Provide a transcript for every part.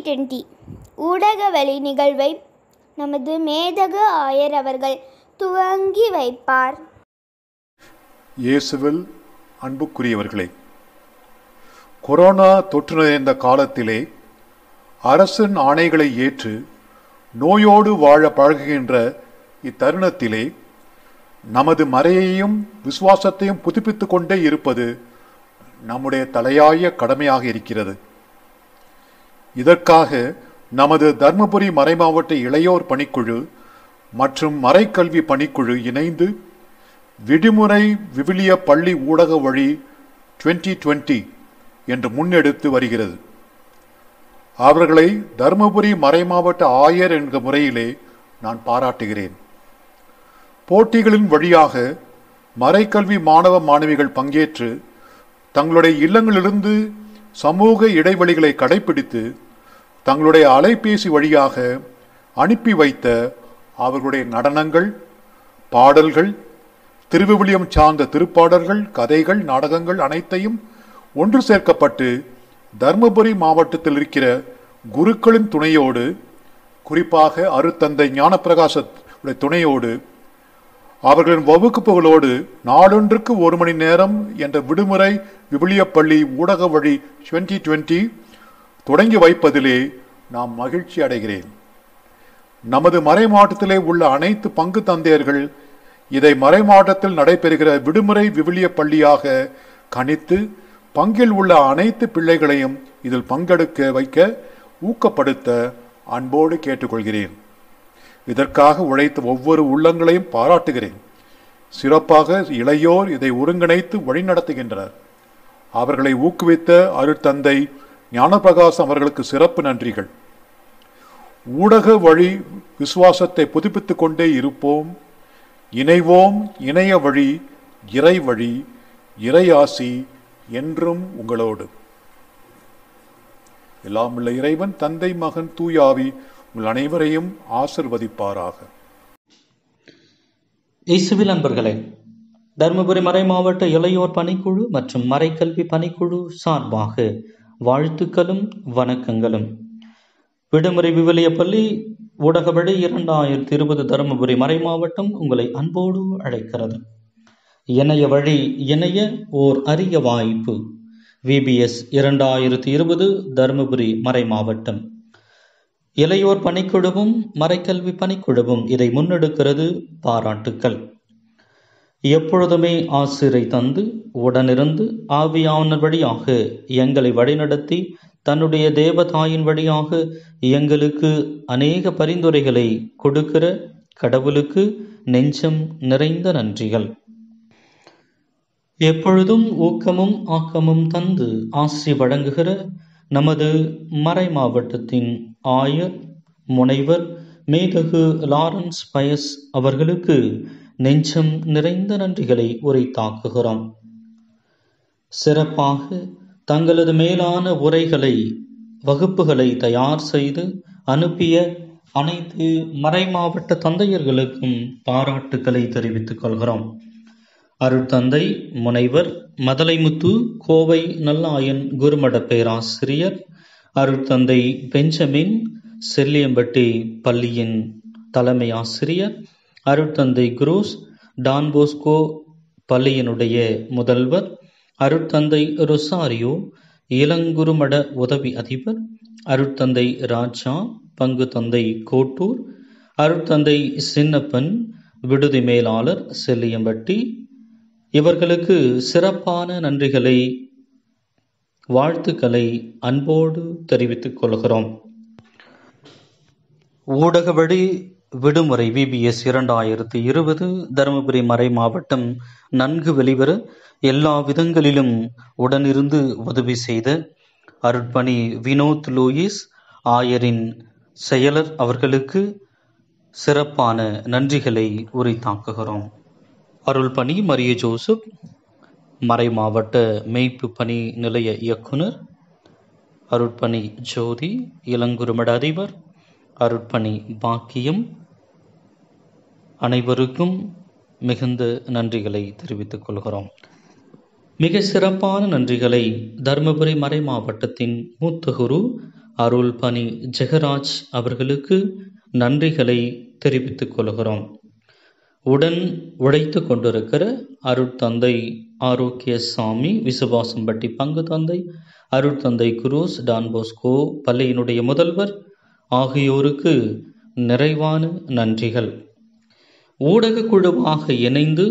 Twenty ஊடக வழி நிகழ்வை நமது மேதகு ஆயர் அவர்கள் துவங்கி வைப்பார் இயேசுவில் அன்புக்குரியவர்களே கொரோனா தொற்று நிறைந்த காலத்திலே அரசின் ஆணைகளை ஏற்று நோயோடு வாழ பழகுகின்ற இத்தருணத்திலே நமது மறையையும் விசுவாசத்தையும் புதுப்பித்துக் கொண்டே இருப்பது நம்முடைய தலையாய கடமையாக இருக்கிறது இதற்காக நமது தர்மபுரி மறைமாவட்ட இளையோர் பணிக்குழு மற்றும் மறைக்கல்வி பணிக்குழு இணைந்து விடுமுறை விவிலிய பள்ளி ஊடக வழி 2020 என்று முன்னெடுத்து வருகிறது அவர்களை தருமபுரி மறைமாவட்ட ஆயர் என்ற முறையிலே நான் பாராட்டுகிறேன் போட்டிகளின் வழியாக மறைக்கல்வி மாணவ மாணவிகள் பங்கேற்று தங்களுடைய இல்லங்களிலிருந்து சமூக இடைவெளிகளை கடைபிடித்து தங்களுடைய அலைபேசி வழியாக அனுப்பி வைத்த அவர்களுடைய நடனங்கள் பாடல்கள் திருவிவிலியம் சார்ந்த திருப்பாடல்கள் கதைகள் நாடகங்கள் அனைத்தையும் ஒன்று சேர்க்கப்பட்டு தர்மபுரி மாவட்டத்தில் இருக்கிற குருக்களின் துணையோடு குறிப்பாக அருத்தந்தை ஞானப்பிரகாச துணையோடு அவர்களின் வகுப்புகளோடு நாளொன்றுக்கு ஒரு மணி நேரம் என்ற விடுமுறை விவிலியப்பள்ளி ஊடக வழி 2020 தொடங்கி வைப்பதிலே நாம் மகிழ்ச்சி அடைகிறேன் நமது மறை மாவட்டத்திலே உள்ள அனைத்து பங்கு தந்தையர்கள் இதை மறை மாவட்டத்தில் நடைபெறுகிற விடுமுறை விவிலிய பள்ளியாக கணித்து பங்கில் உள்ள அனைத்து பிள்ளைகளையும் இதில் பங்கெடுக்க வைக்க ஊக்கப்படுத்த அன்போடு கேட்டுக்கொள்கிறேன் இதற்காக உழைத்த ஒவ்வொரு உள்ளங்களையும் பாராட்டுகிறேன் சிறப்பாக இளையோர் இதை ஒருங்கிணைத்து வழிநடத்துகின்றனர் அவர்களை ஊக்குவித்த அருட்தந்தை ஞானபிரகாசம் அவர்களுக்கு சிறப்பு நன்றிகள் ஊடக வழி விசுவாசத்தை புதுப்பித்துக் கொண்டே இருப்போம் இணைவோம் இணைய வழி இறை வழி இறையாசி என்றும் உங்களோடு எல்லாம் உள்ள இறைவன் தந்தை மகன் தூயாவி உங்கள் அனைவரையும் ஆசிர்வதிப்பாராக இயேசுவில் அன்பர்களே தருமபுரி மறை மாவட்ட இளையோர் பணிக்குழு மற்றும் மறைக்கல்வி பணிக்குழு சார்பாக வாழ்த்துக்களும் வணக்கங்களும் விடுமுறை விவிலிய பள்ளி ஊடக வழி இரண்டாயிரத்தி இருபது தருமபுரி மறை மாவட்டம் உங்களை அன்போடு அழைக்கிறது இணைய வழி இணைய ஓர் அரிய வாய்ப்பு விபிஎஸ் இரண்டாயிரத்தி இருபது தருமபுரி மறை மாவட்டம் இளையோர் பணிக்குழுவும் மறைக்கல்வி பணிக்குழுவும் இதை முன்னெடுக்கிறது பாராட்டுக்கள் எப்பொழுதுமே ஆசிரை தந்து உடனிருந்து ஆவியானர் வழியாக எங்களை வழிநடத்தி தன்னுடைய தேவதாயின் வழியாக எங்களுக்கு அநேக பரிந்துரைகளை கொடுக்கிற கடவுளுக்கு நெஞ்சம் நிறைந்த நன்றிகள் எப்பொழுதும் ஊக்கமும் ஆக்கமும் தந்து ஆசி வழங்குகிற நமது மறை மாவட்டத்தின் ஆயர் முனைவர் மேதகு லாரன்ஸ் பயஸ் அவர்களுக்கு நெஞ்சம் நிறைந்த நன்றிகளை உரைத்தாக்குகிறோம் சிறப்பாக தங்களது மேலான உரைகளை வகுப்புகளை தயார் செய்து அனுப்பிய அனைத்து மறைமாவட்ட தந்தையர்களுக்கும் பாராட்டுக்களை தெரிவித்துக் கொள்கிறோம் அருட்தந்தை முனைவர் மதலைமுத்து கோவை நல்லாயன் குருமட பேராசிரியர் அருட்தந்தை பெஞ்சமின் செல்லியம்பட்டி பள்ளியின் தலைமை ஆசிரியர் அருட்தந்தை குரூஸ் டான்போஸ்கோ பள்ளியினுடைய முதல்வர் அருட்தந்தை ரொசாரியோ இளங்குருமட உதவி அதிபர் அருட்தந்தை ராஜா பங்கு தந்தை கோட்டூர் அருட்தந்தை சின்னப்பன் விடுதி மேலாளர் செல்லியம்பட்டி இவர்களுக்கு சிறப்பான நன்றிகளை வாழ்த்துக்களை அன்போடு தெரிவித்துக் கொள்கிறோம் ஊடக வழி விடுமுறை விபிஎஸ் இரண்டாயிரத்தி இருபது தருமபுரி மறை மாவட்டம் நன்கு வெளிவர எல்லா விதங்களிலும் உடனிருந்து உதவி செய்த அருட்பணி வினோத் லூயிஸ் ஆயரின் செயலர் அவர்களுக்கு சிறப்பான நன்றிகளை உரித்தாக்குகிறோம் அருள்பணி மரிய ஜோசப் மறை மாவட்ட மெய்ப்பு பணி நிலைய இயக்குனர் அருட்பணி ஜோதி இளங்குருமட அதிபர் அருட்பணி பாக்கியம் அனைவருக்கும் மிகுந்த நன்றிகளை தெரிவித்துக் கொள்கிறோம் மிக சிறப்பான நன்றிகளை தருமபுரி மறை மாவட்டத்தின் மூத்த குரு அருள் பணி ஜெகராஜ் அவர்களுக்கு நன்றிகளை தெரிவித்துக் கொள்கிறோம் உடன் உழைத்து கொண்டிருக்கிற அருட்தந்தை ஆரோக்கியசாமி விசுவாசம்பட்டி பங்கு தந்தை அருட்தந்தை குரூஸ் டான்போஸ்கோ பள்ளியினுடைய முதல்வர் ஆகியோருக்கு நிறைவான நன்றிகள் ஊடக குழுவாக இணைந்து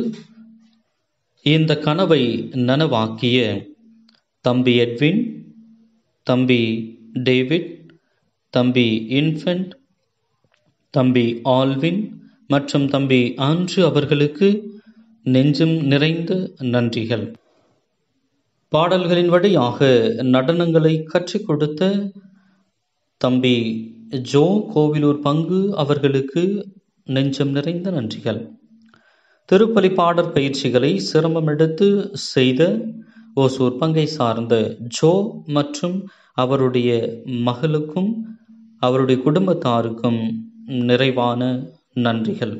இந்த கனவை நனவாக்கிய தம்பி எட்வின் தம்பி டேவிட் தம்பி இன்ஃபென்ட் தம்பி ஆல்வின் மற்றும் தம்பி ஆண்ட்ரு அவர்களுக்கு நெஞ்சம் நிறைந்த நன்றிகள் பாடல்களின் வழியாக நடனங்களை கற்றுக் கொடுத்த தம்பி ஜோ கோவிலூர் பங்கு அவர்களுக்கு நெஞ்சம் நிறைந்த நன்றிகள் திருப்பலி பாடற் பயிற்சிகளை சிரமம் எடுத்து செய்த ஓசூர் பங்கை சார்ந்த ஜோ மற்றும் அவருடைய மகளுக்கும் அவருடைய குடும்பத்தாருக்கும் நிறைவான நன்றிகள்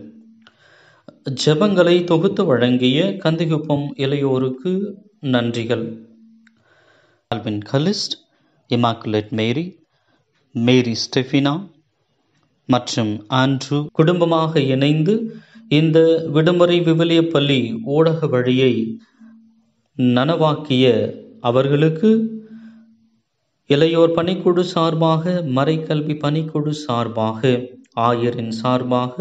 ஜெபங்களை தொகுத்து வழங்கிய கந்திகுப்பம் இளையோருக்கு நன்றிகள் Alvin Calist Immaculate Mary Mary Stefina மற்றும் ஆண்ட்ரூ குடும்பமாக இணைந்து இந்த விடுமுறை விவிலிய பள்ளி ஊடக வழியை நனவாக்கிய அவர்களுக்கு இளையோர் பணிக்குழு சார்பாக மறைக்கல்வி பணிக்குழு சார்பாக ஆயரின் சார்பாக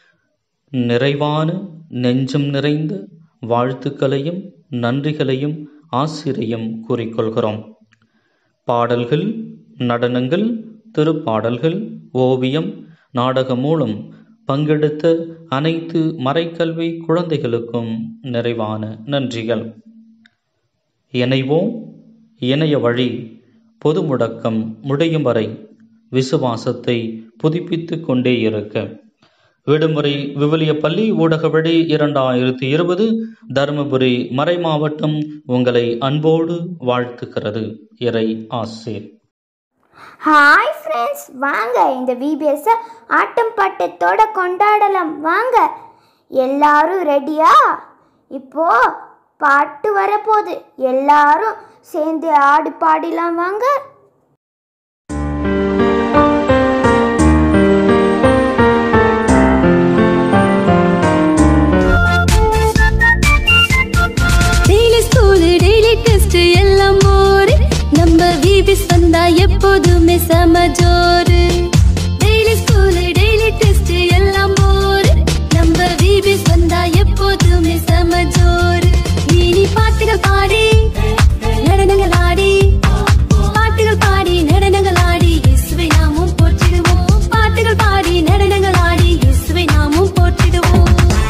நிறைவான நெஞ்சம் நிறைந்த வாழ்த்துக்களையும் நன்றிகளையும் ஆசிரியம் கூறிக்கொள்கிறோம் பாடல்கள் நடனங்கள் திருப்பாடல்கள் ஓவியம் நாடகம் மூலம் பங்கெடுத்த அனைத்து மறைக்கல்வி குழந்தைகளுக்கும் நிறைவான நன்றிகள் இணைவோம் இணைய வழி பொது முடக்கம் முடியும் வரை விசுவாசத்தை புதுப்பித்துக் கொண்டே இருக்க விடுமுறை விவிலிய பள்ளி ஊடக வழி இரண்டாயிரத்தி இருபது தருமபுரி மறை மாவட்டம் உங்களை அன்போடு வாழ்த்துகிறது இறை ஆசீர் ஹாய் ஃப்ரெண்ட்ஸ் வாங்க இந்த விபிஎஸ்ஸை ஆட்டம் பாட்டத்தோட கொண்டாடலாம் வாங்க எல்லாரும் ரெடியா இப்போ பாட்டு வரப்போகுது எல்லாரும் சேர்ந்து ஆடி பாடிலாம் வாங்க டெய்லி ஸ்கூலு டெய்லி டெஸ்ட் எல்லாம் போரு நம்ம விபிஸ் வந்தா எப்போதுமே செம ஜோரு டெய்லி ஸ்கூலு டெய்லி டெஸ்ட் எல்லாம் போரு நம்ம விபிஸ் வந்தா எப்போதுமே செம ஜோரு இனி பாட்டுகள் பாடி நடனங்கள் ஆடி பாட்டுகள் பாடி நடனங்கள் ஆடி இயேசுவை நாமும் போற்றிடுவோம் பாட்டுகள் பாடி நடனங்கள் ஆடி இயேசுவை நாமும் போற்றிடுவோம்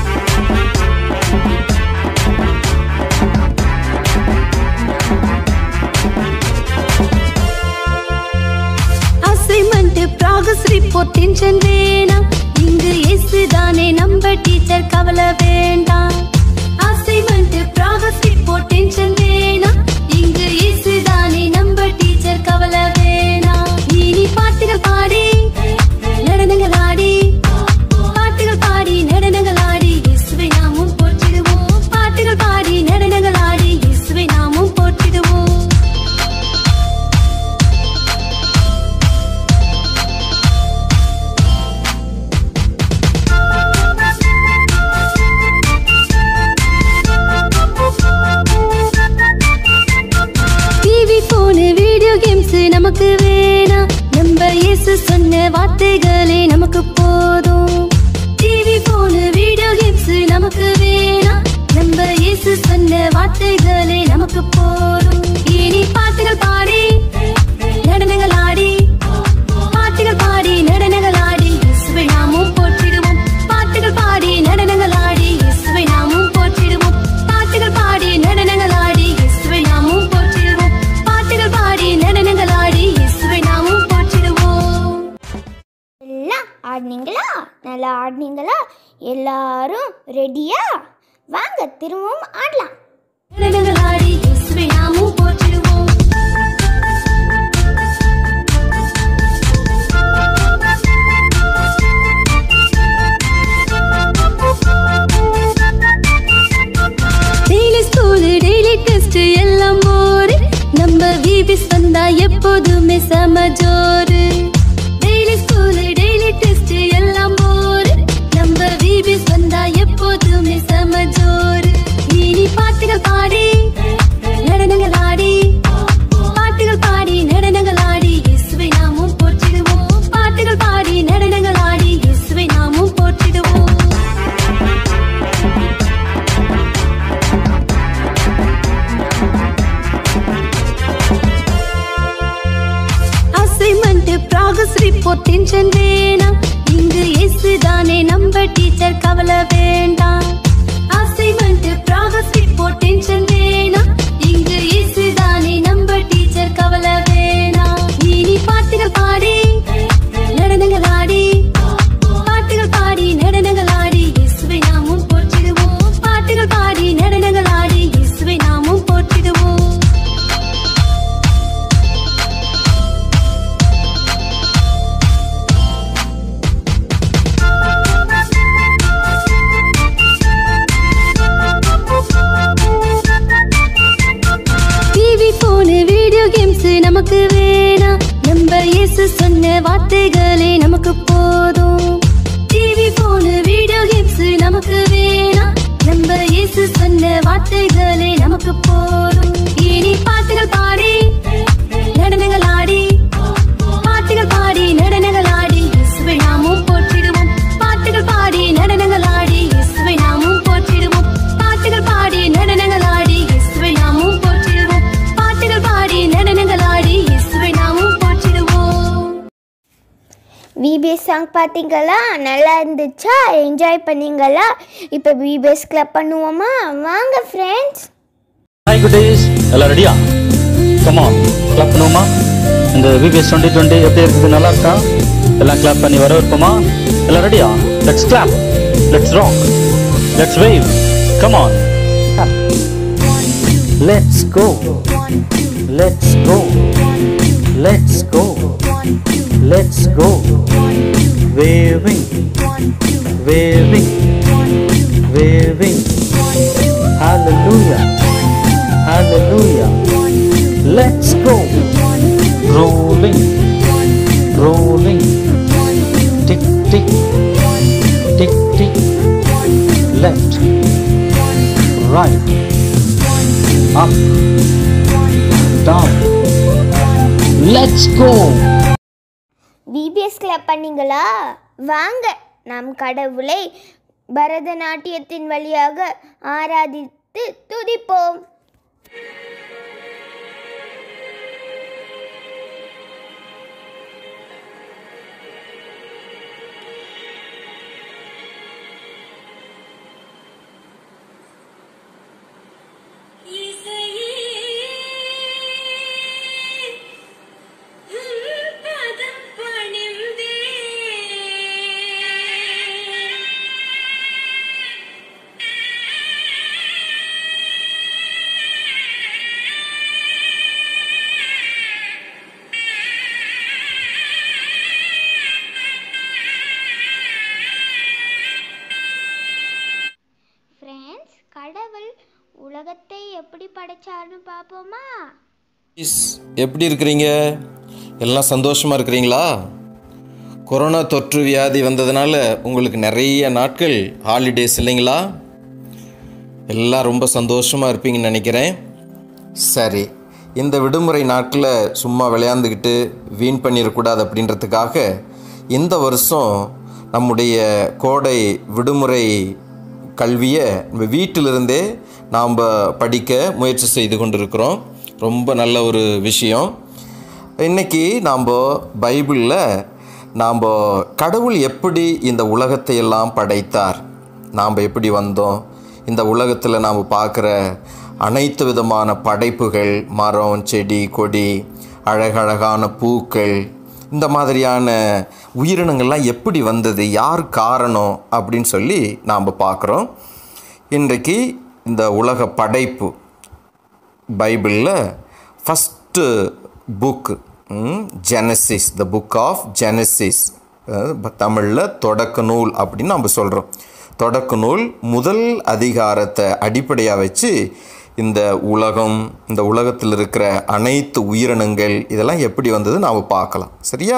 அசைன்மெண்ட் ப்ராக்ரஸ் ரிப்போர்ட் டென்ஷன் வேணாம் இங்கு இயேசு தானே நம்ம டீச்சர் கவலை வேண்டாம் அசைன்மெண்ட் ப்ராக்ரஸ் ரிப்போர்ட் டென்ஷன் வேணாம் இங்கு இயேசு தானே நம்ம டீச்சர் கவலை வேணாம் இனி பாட்டுகள் பாடி நடனங்கள் ஆடி பாட்டுகள் பாடி நடனங்கள் ஆடி இயேசுவை நாமும் போற்றிடுவோம் பாட்டுகள் பாடி நடனங்கள் ஆடி இயேசுவை நாமும் போற்றிடுவோம் டிவி போனு வீடியோ கேம்ஸ் நமக்கு வேணாம் நம்ம இயேசு சொன்ன வார்த்தைகளே நமக்கு போதும் டிவி போனு வீடியோ கேம்ஸ் நமக்கு வேணாம் நம்ம இயேசு சொன்ன வார்த்தைகளே நமக்கு போதும் இனி பாட்டுகள் பாடி நடனங்கள் ஆடி பாட்டுகள் பாடி நடனங்கள் ஆடி இயேசுவை நாமும் போற்றிடுவோம் பாட்டுகள் பாடி நடனங்கள் ஆடி இயேசுவை நாமும் போற்றிடுவோம் பாட்டுகள் பாடி நடனங்கள் ஆடி இயேசுவை நாமும் போற்றிடுவோம் பாட்டுகள் பாடி நடனங்கள் ஆடி இயேசுவை நாமும் போற்றிடுவோம் எல்லாம் ஆடினீங்களா நல்லா ஆடினீங்களா எல்லாரும் ரெடியா வாங்க திரும்பவும் ஆடலாம் நடனங்கள் ஆடி இயேசுவை நாமும் போற்றிடுவோம் டெய்லி ஸ்கூலு டெய்லி டெஸ்ட் எல்லாம் போரு நம்ம விபிஸ் வந்தா எப்போதுமே செம ஜோரு டென்ஷன் வேணாம் இங்கு இயேசு தானே நம்ம டீச்சர் கவலை வேண்டாம் அசைன்மெண்ட் ப்ராகஸ் ரிப்போர்ட் டென்ஷன் வேணாம் இங்கு இயேசு தானே நம்ம டீச்சர் கவலை வேணாம் இனி பாட்டுகள் பாடி நடனங்கள் ஆடி பாட்டுகள் பாடி நடனங்கள் ஆடி இயேசுவை நாமும் போற்றிடுவோம் பாட்டுகள் பாடி நடனங்கள் ஆடி இயேசுவை நாமும் போற்றிடுவோம் டிவி போனு வீடியோ கேம்ஸ் நமக்கு வேணாம் நம்ம இயேசு சொன்ன வார்த்தைகளே நமக்கு போதும் டிவி போனு வீடியோ கேம்ஸ் நமக்கு வேணாம் நம்ம இயேசு சொன்ன வார்த்தைகளே நமக்கு போதும் இனி பாட்டுகள் பாடி நடனங்கள் ஆடி பாட்டுகள் பாடி நடனங்கள் ஆடி இயேசுவை நாமும் போற்றிடுவோம் பாட்டுகள் பாடி நடனங்கள் ஆடி இயேசுவை நாமும் போற்றிடுவோம் பாட்டுகள் பாடி நடனங்கள் ஆடி இயேசுவை நாமும் போற்றிடுவோம் பாட்டுகள் பாடி நடனங்கள் ஆடி இயேசுவை நாமும் போற்றிடுவோம் விபிஎஸ் சாங் பார்த்தீங்களா நல்லா இருந்துச்சா என்ஜாய் பண்ணீங்களா இப்போ விபிஎஸ் கிளப் பண்ணுவோமா வாங்க ஃப்ரெண்ட்ஸ் ஹாய் குட்டீஸ் எல்லாம் ரெடியா கமான் கிளாப் பண்ணுவோமா இந்த விபிஎஸ் டுவெண்ட்டி டுவெண்ட்டி எப்படி இருக்குது நல்லா இருக்கா எல்லாம் கிளாப் பண்ணி வர வைப்போமா எல்லாம் ரெடியா let's clap let's rock let's wave come on let's go let's go let's go let's go waving waving waving Hallelujah. Hallelujah. Let's go. Rolling. Rolling. Tick, tick. Tick, tick. Left. Right. Up. Down. Let's go. VBS clap பண்ணீங்களா வாங்க நம் கடவுளை பரதநாட்டியத்தின் வழியாக ஆராதித்து துதிப்போம் friends கடவுள் உலகத்தை எப்படி படைச்சாருன்னு பார்ப்போமா இஸ், எப்படி இருக்கிறீங்க எல்லாம் சந்தோஷமாக இருக்கிறீங்களா கொரோனா தொற்று வியாதி வந்ததுனால உங்களுக்கு நிறைய நாட்கள் ஹாலிடேஸ் இல்லைங்களா எல்லாம் ரொம்ப சந்தோஷமாக இருப்பீங்கன்னு நினைக்கிறேன் சரி இந்த விடுமுறை நாட்களில் சும்மா விளையாண்டுக்கிட்டு வீண் பண்ணிடக்கூடாது அப்படின்றதுக்காக இந்த வருஷம் நம்முடைய கோடை விடுமுறை கல்வியை நம்ம வீட்டிலிருந்தே நாம் படிக்க முயற்சி செய்து கொண்டிருக்கிறோம் ரொம்ப நல்ல ஒரு விஷயம் இன்னைக்கு நாம் பைபிளில் நாம் கடவுள் எப்படி இந்த உலகத்தை எல்லாம் படைத்தார் நாம் எப்படி வந்தோம் இந்த உலகத்தில் நாம் பார்க்குற அனைத்து விதமான படைப்புகள் மரம் செடி கொடி அழகழகான பூக்கள் இந்த மாதிரியான உயிரினங்கள்லாம் எப்படி வந்தது யார் காரணம் அப்படின்னு சொல்லி நாம் பார்க்குறோம் இன்றைக்கு இந்த உலக படைப்பு பைபிளில் first book Genesis the book of Genesis தமிழில் தொடக்க நூல் அப்படின்னு நம்ம சொல்கிறோம் தொடக்க நூல் முதல் அதிகாரத்தை அடிப்படையாக வச்சு இந்த உலகம் இந்த உலகத்தில் இருக்கிற அனைத்து உயிரினங்கள் இதெல்லாம் எப்படி வந்தது நாம் பார்க்கலாம் சரியா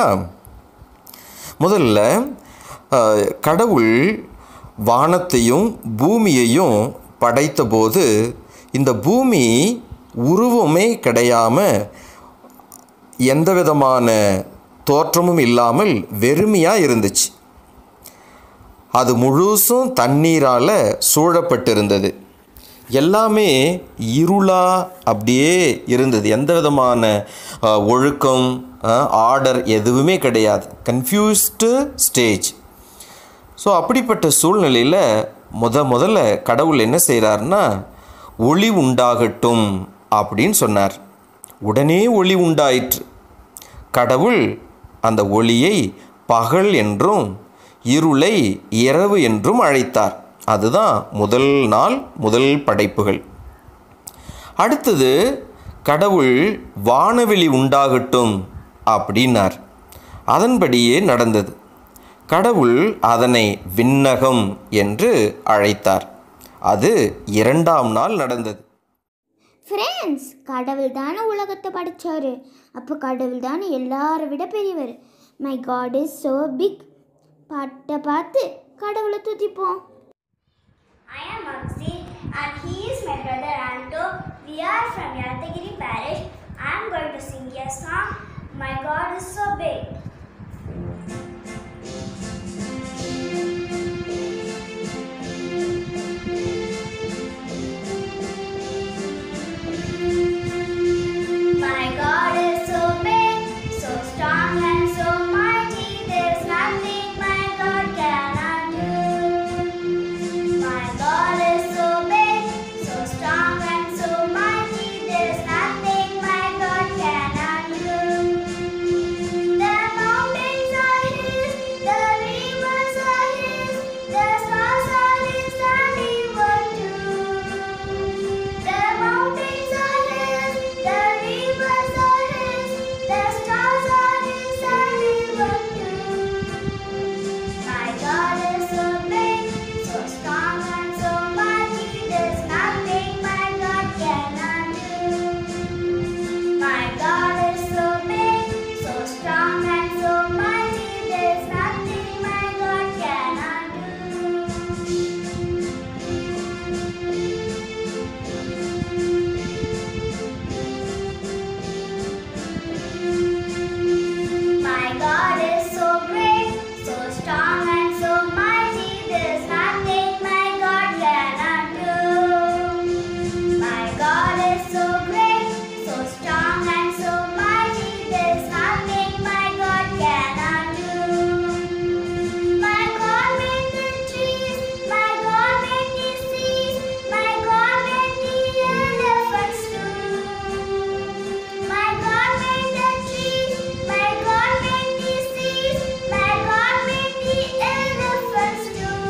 முதல்ல அஹ், கடவுள் வானத்தையும் பூமியையும் படைத்தபோது இந்த பூமி உருவமே கிடையாம எந்த விதமான தோற்றமும் இல்லாமல் வெறுமையாக இருந்துச்சு அது முழுசும் தண்ணீரால் சூழப்பட்டிருந்தது எல்லாமே இருளா அப்படியே இருந்தது எந்த விதமான அஹ், ஒழுக்கம் ஆர்டர் எதுவுமே கிடையாது கன்ஃபியூஸ்டு ஸ்டேஜ் ஸோ அப்படிப்பட்ட சூழ்நிலையில் முத முதல்ல கடவுள் என்ன செய்கிறாருன்னா ஒளி உண்டாகட்டும் அப்படின்னு சொன்னார் உடனே ஒளி உண்டாயிற்று கடவுள் அந்த ஒளியை பகல் என்றும் இருளை இரவு என்றும் அழைத்தார் அதுதான் முதல் நாள் முதல் படைப்புகள் அடுத்தது கடவுள் வானவெளி உண்டாகட்டும் அப்படின்னார் அதன்படியே நடந்தது கடவுள் அதனை விண்ணகம் என்று அழைத்தார் அது இரண்டாம் நாள் நடந்தது ஃப்ரெண்ட்ஸ் கடவுள் தானே உலகத்தை படைச்சாரு அப்போ கடவுள் தானே எல்லாரை விட பெரியவர் my God is so big பாட்டை பார்த்து கடவுளை துதிப்போம் I am Maxi and he is my brother Anto. We are from Yatagiri parish. I am going to sing a song. My God is so big. My God is so big, so strong and so mighty. There's nothing my God cannot do. My God is so big, so strong and so mighty. There's nothing my God cannot do. The mountains are His, the rivers are His, the stars are His handiwork too. The mountains are His, the rivers are His, the stars are His handiwork too. My God is so big, so strong and so mighty. There's nothing my God cannot do. My God is so big, so strong and so mighty. There's nothing my God cannot do. My God is so great, so strong and so mighty. There's nothing my God cannot do. My God is so great, so strong and so mighty. There's nothing my God cannot do. My God made the trees, my God made the seas, my God made the elephants too. My God made the trees, my God made the seas, my God made the elephants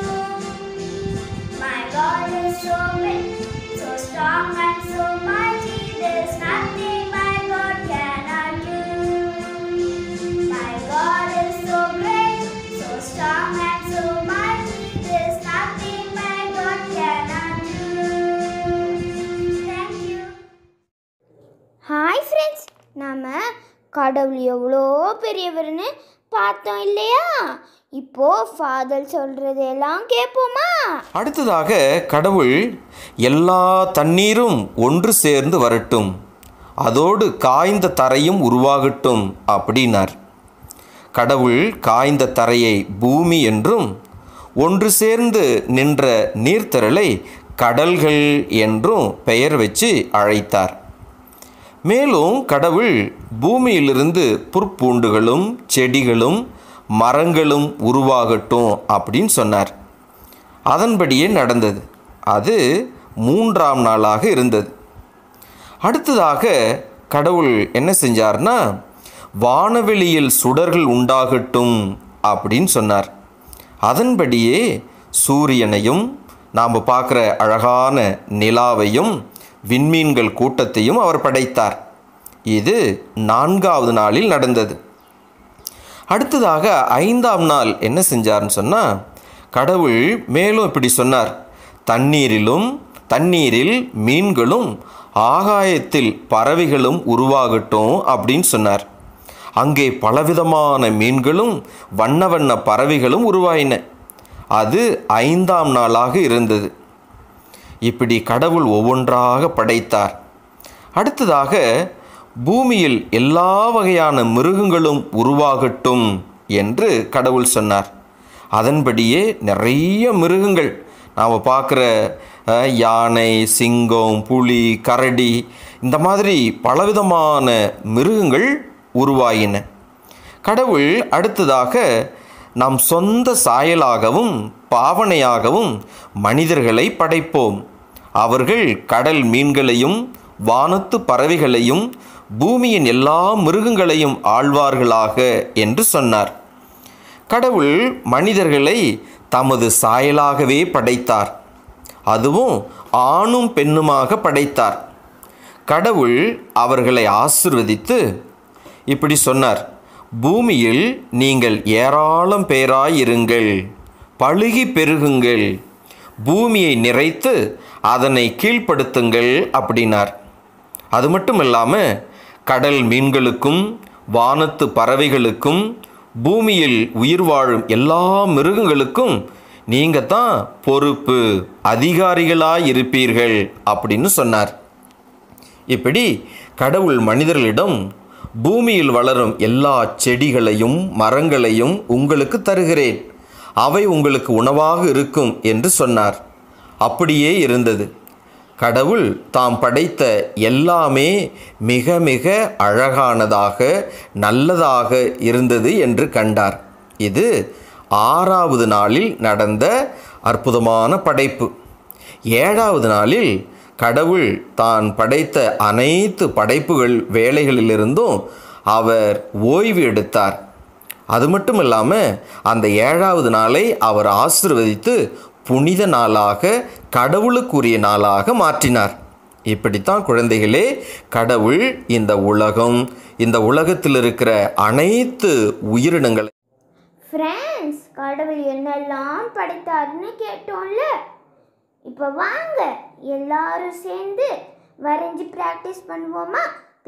too. My God is so big, so strong and so mighty. There's nothing my God cannot do. My God is so great, so strong and so mighty. There's nothing my God cannot do. Thank you. Hi friends நாம் கடவுள் எவ்வளோ பெரியவர்னு பார்த்தோம் இல்லையா இப்போ father சொல்கிறதெல்லாம் கேட்போமா அடுத்ததாக கடவுள் எல்லா தண்ணீரும் ஒன்று சேர்ந்து வரட்டும் அதோடு காய்ந்த தரையும் உருவாகட்டும் அப்படின்னார் கடவுள் காய்ந்த தரையை பூமி என்றும் ஒன்று சேர்ந்து நின்ற நீர்த்திரளை கடல்கள் என்றும் பெயர் வச்சு அழைத்தார் மேலும் கடவுள் பூமியிலிருந்து புற்பூண்டுகளும் செடிகளும் மரங்களும் உருவாகட்டும் அப்படின்னு சொன்னார் அதன்படியே நடந்தது அது மூன்றாம் நாளாக இருந்தது அடுத்ததாக கடவுள் என்ன செஞ்சார்னா வானவெளியில் சுடர்கள் உண்டாகட்டும் அப்படின்னு சொன்னார் அதன்படியே சூரியனையும் நாம் பார்க்குற அழகான நிலாவையும் விண்மீன்கள் கூட்டத்தையும் அவர் படைத்தார் இது நான்காவது நாளில் நடந்தது அடுத்ததாக ஐந்தாம் நாள் என்ன செஞ்சார்னு சொன்னால் கடவுள் மேலும் இப்படி சொன்னார் தண்ணீரிலும் தண்ணீரில் மீன்களும் ஆகாயத்தில் பறவைகளும் உருவாகட்டும் அப்படின்னு சொன்னார் அங்கே பலவிதமான மீன்களும் வண்ண வண்ண பறவைகளும் உருவாயின அது ஐந்தாம் நாளாக இருந்தது இப்படி கடவுள் ஒவ்வொன்றாக படைத்தார் அடுத்ததாக பூமியில் எல்லா வகையான மிருகங்களும் உருவாகட்டும் என்று கடவுள் சொன்னார் அதன்படியே நிறைய மிருகங்கள் நாம் பார்க்குற அஹ், யானை சிங்கம் புலி கரடி இந்த மாதிரி பலவிதமான மிருகங்கள் உருவாயின கடவுள் அடுத்ததாக நம் சொந்த சாயலாகவும் பாவனையாகவும் மனிதர்களை படைப்போம் அவர்கள் கடல் மீன்களையும் வானத்து பறவைகளையும் பூமியின் எல்லா மிருகங்களையும் ஆழ்வார்களாக என்று சொன்னார் கடவுள் மனிதர்களை தமது சாயலாகவே படைத்தார் அதுவும் ஆணும் பெண்ணுமாக படைத்தார் கடவுள் அவர்களை ஆசிர்வதித்து இப்படி சொன்னார் பூமியில் நீங்கள் ஏராளம் பேராயிருங்கள் பழுகி பெருகுங்கள் பூமியை நிறைத்து அதனை கீழ்ப்படுத்துங்கள் அப்படின்னார் அது மட்டும் இல்லாமல் கடல் மீன்களுக்கும் வானத்து பறவைகளுக்கும் பூமியில் உயிர் வாழும் எல்லா மிருகங்களுக்கும் நீங்கள் தான் பொறுப்பு அதிகாரிகளாய் இருப்பீர்கள் அப்படின்னு சொன்னார் இப்படி கடவுள் மனிதர்களிடம் பூமியில் வளரும் எல்லா செடிகளையும் மரங்களையும் உங்களுக்கு தருகிறேன் அவை உங்களுக்கு உணவாக இருக்கும் என்று சொன்னார் அப்படியே இருந்தது கடவுள் தாம் படைத்த எல்லாமே மிக மிக அழகானதாக நல்லதாக இருந்தது என்று கண்டார் இது ஆறாவது நாளில் நடந்த அற்புதமான படைப்பு ஏழாவது நாளில் கடவுள் தான் படைத்த அனைத்து படைப்புகள் வேலைகளிலிருந்தும் அவர் ஓய்வு எடுத்தார் அது மட்டும் இல்லாமல் அந்த ஏழாவது நாளை அவர் ஆசிர்வதித்து புனித நாளாக கடவுளுக்குரிய நாளாக மாற்றினார் இப்படித்தான் குழந்தைகளே கடவுள் இந்த உலகம் இந்த உலகத்தில் இருக்கிற அனைத்து உயிரினங்களை ஃப்ரெண்ட்ஸ் கடவுள் என்னெல்லாம் படைத்தாருன்னு கேட்டோம்ல இப்போ வாங்க எல்லாரும் சேர்ந்து வரைஞ்சி ப்ராக்டிஸ் பண்ணுவோமா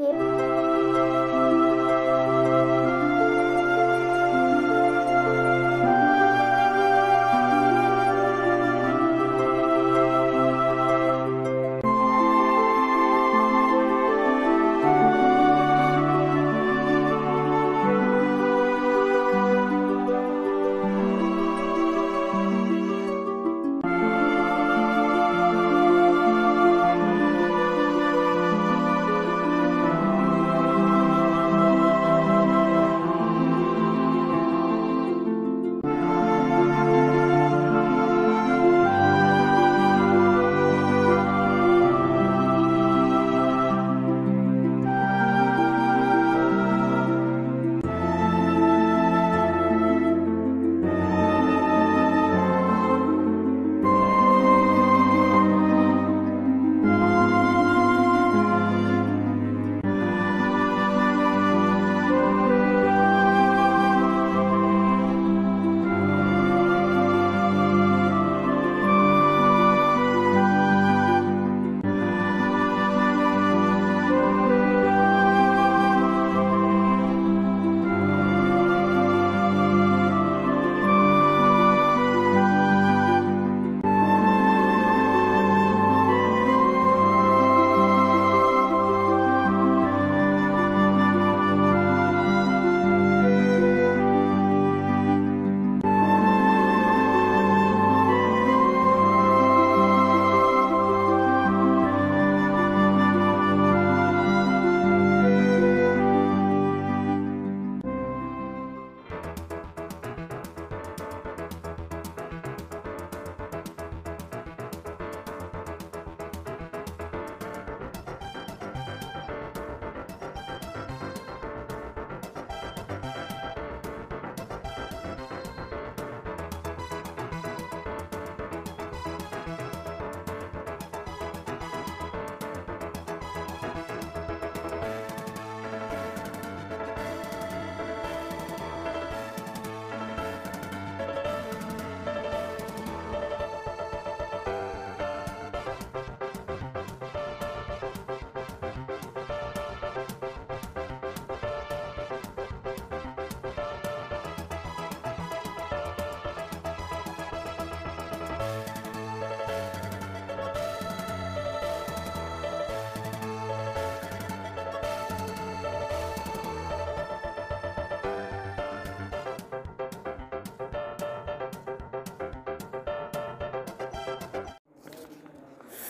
பேப்பர்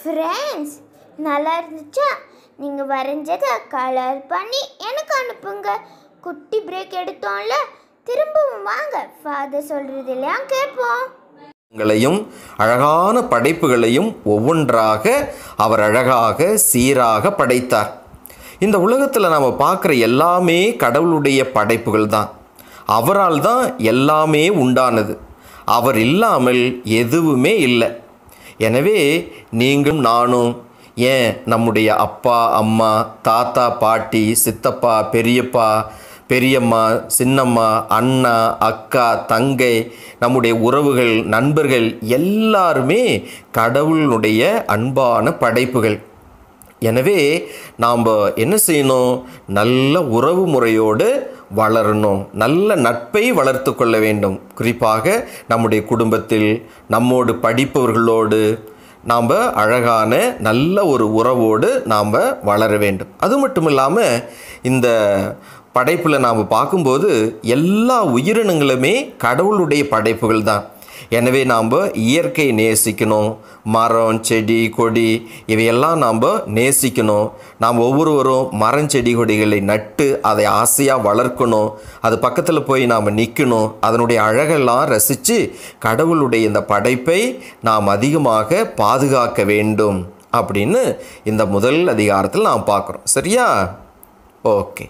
ஃப்ரெண்ட்ஸ் நல்லா இருந்துச்சா நீங்கள் வரைஞ்சதை கலர் பண்ணி எனக்கு அனுப்புங்க குட்டி பிரேக் எடுத்தோம்ல திரும்பவும் வாங்க ஃபாதர் சொல்கிறதெல்லாம் கேட்போம் களையும் அழகான படைப்புகளையும் ஒவ்வொன்றாக அவர் அழகாக சீராக படைத்தார் இந்த உலகத்தில் நாம் பார்க்குற எல்லாமே கடவுளுடைய படைப்புகள் தான் அவரால் தான் எல்லாமே உண்டானது அவர் இல்லாமல் எதுவுமே இல்லை எனவே நீங்களும் நானும் ஏன் நம்முடைய அப்பா அம்மா தாத்தா பாட்டி சித்தப்பா பெரியப்பா பெரியம்மா சின்னம்மா அண்ணா அக்கா தங்கை நம்முடைய உறவுகள் நண்பர்கள் எல்லாருமே கடவுளுடைய அன்பான படைப்புகள் எனவே நாம் என்ன செய்யணும் நல்ல உறவு முறையோடு வளரணும் நல்ல நட்பை வளர்த்து கொள்ள வேண்டும் குறிப்பாக நம்முடைய குடும்பத்தில் நம்மோடு படிப்பவர்களோடு நாம் அழகான நல்ல ஒரு உறவோடு நாம் வளர வேண்டும் அது மட்டும் இல்லாமல் இந்த படைப்பில் நாம் பார்க்கும்போது எல்லா உயிரினங்களுமே கடவுளுடைய படைப்புகள் தான் எனவே நாம் இயற்கையை நேசிக்கணும் மரம் செடி கொடி இவையெல்லாம் நாம் நேசிக்கணும் நாம் ஒவ்வொருவரும் மரம் செடி கொடிகளை நட்டு அதை ஆசையாக வளர்க்கணும் அது பக்கத்தில் போய் நாம் நிற்கணும் அதனுடைய அழகெல்லாம் ரசித்து கடவுளுடைய இந்த படைப்பை நாம் அதிகமாக பாதுகாக்க வேண்டும் அப்படின்னு இந்த முதல் அதிகாரத்தில் நாம் பார்க்குறோம் சரியா ஓகே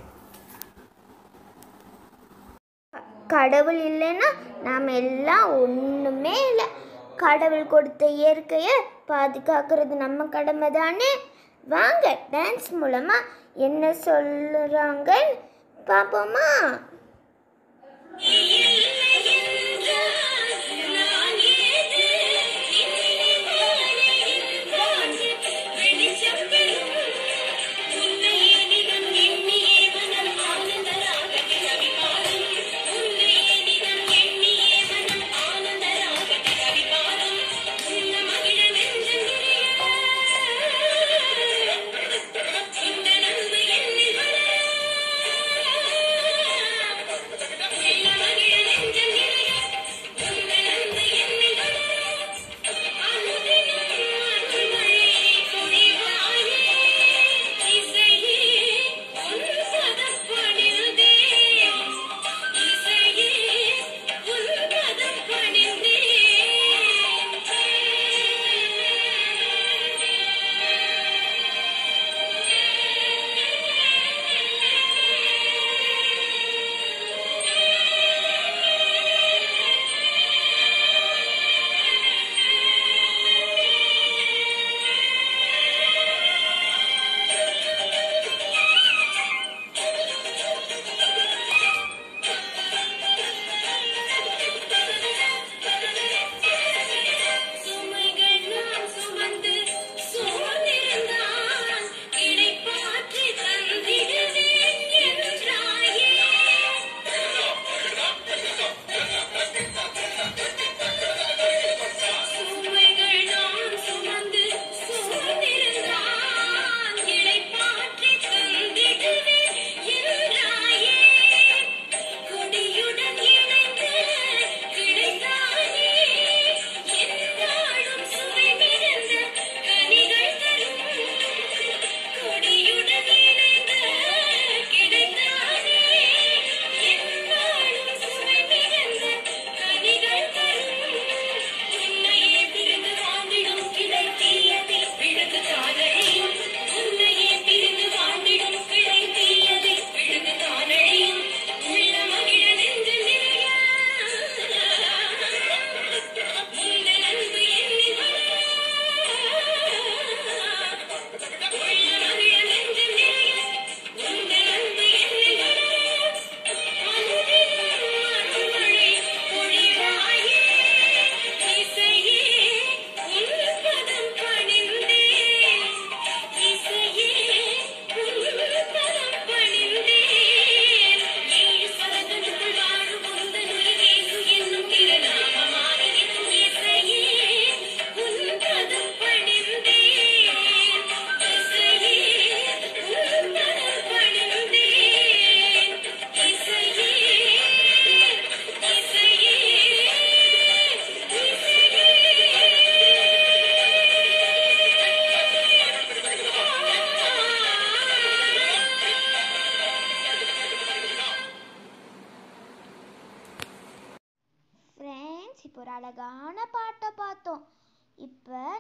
கடவுள் இல்லைன்னா நாம் எல்லாம் ஒன்றுமே இல்லை கடவுள் கொடுத்த இயற்கையை பாதுகாக்கிறது நம்ம கடமை தானே வாங்க டான்ஸ் மூலமாக என்ன சொல்கிறாங்கன்னு பார்ப்போமா இந்த நம்பு என்னில் வர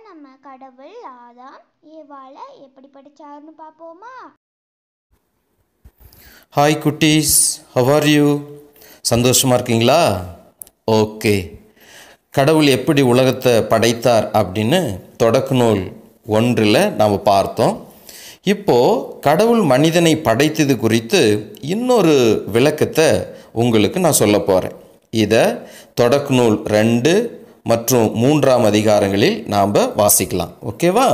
நம்ம கடவுள் ஆதாம் ஏவாளை எப்படி படிச்சாருன்னு பார்ப்போமா ஹாய் குட்டீஸ் ஹவ் ஆர் யூ சந்தோஷமாக இருக்கீங்களா ஓகே கடவுள் எப்படி உலகத்தை படைத்தார் அப்படின்னு தொடக்க நூல் ஒன்றில் நாம் பார்த்தோம் இப்போது கடவுள் மனிதனை படைத்தது குறித்து இன்னொரு விளக்கத்தை உங்களுக்கு நான் சொல்ல போகிறேன் இதை தொடக்க நூல் ரெண்டு மற்றும் மூன்றாம் அதிகாரங்களில் நாம் வாசிக்கலாம் ஓகேவா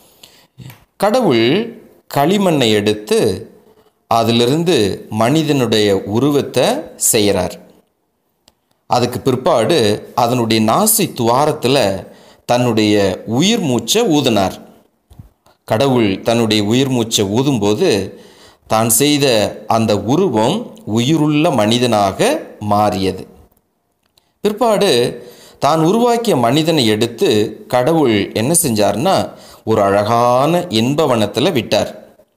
கடவுள் களிமண்ணை எடுத்து அதிலிருந்து மனிதனுடைய உருவத்தை செய்கிறார் அதுக்கு பிற்பாடு அதனுடைய நாசி துவாரத்தில் தன்னுடைய உயிர் மூச்சை ஊதினார் கடவுள் தன்னுடைய உயிர் மூச்சை ஊதும்போது தான் செய்த அந்த உருவம் உயிருள்ள மனிதனாக மாறியது பிற்பாடு தான் உருவாக்கிய மனிதனை எடுத்து கடவுள் என்ன செஞ்சார்னா ஒரு அழகான இன்பவனத்தில் விட்டார்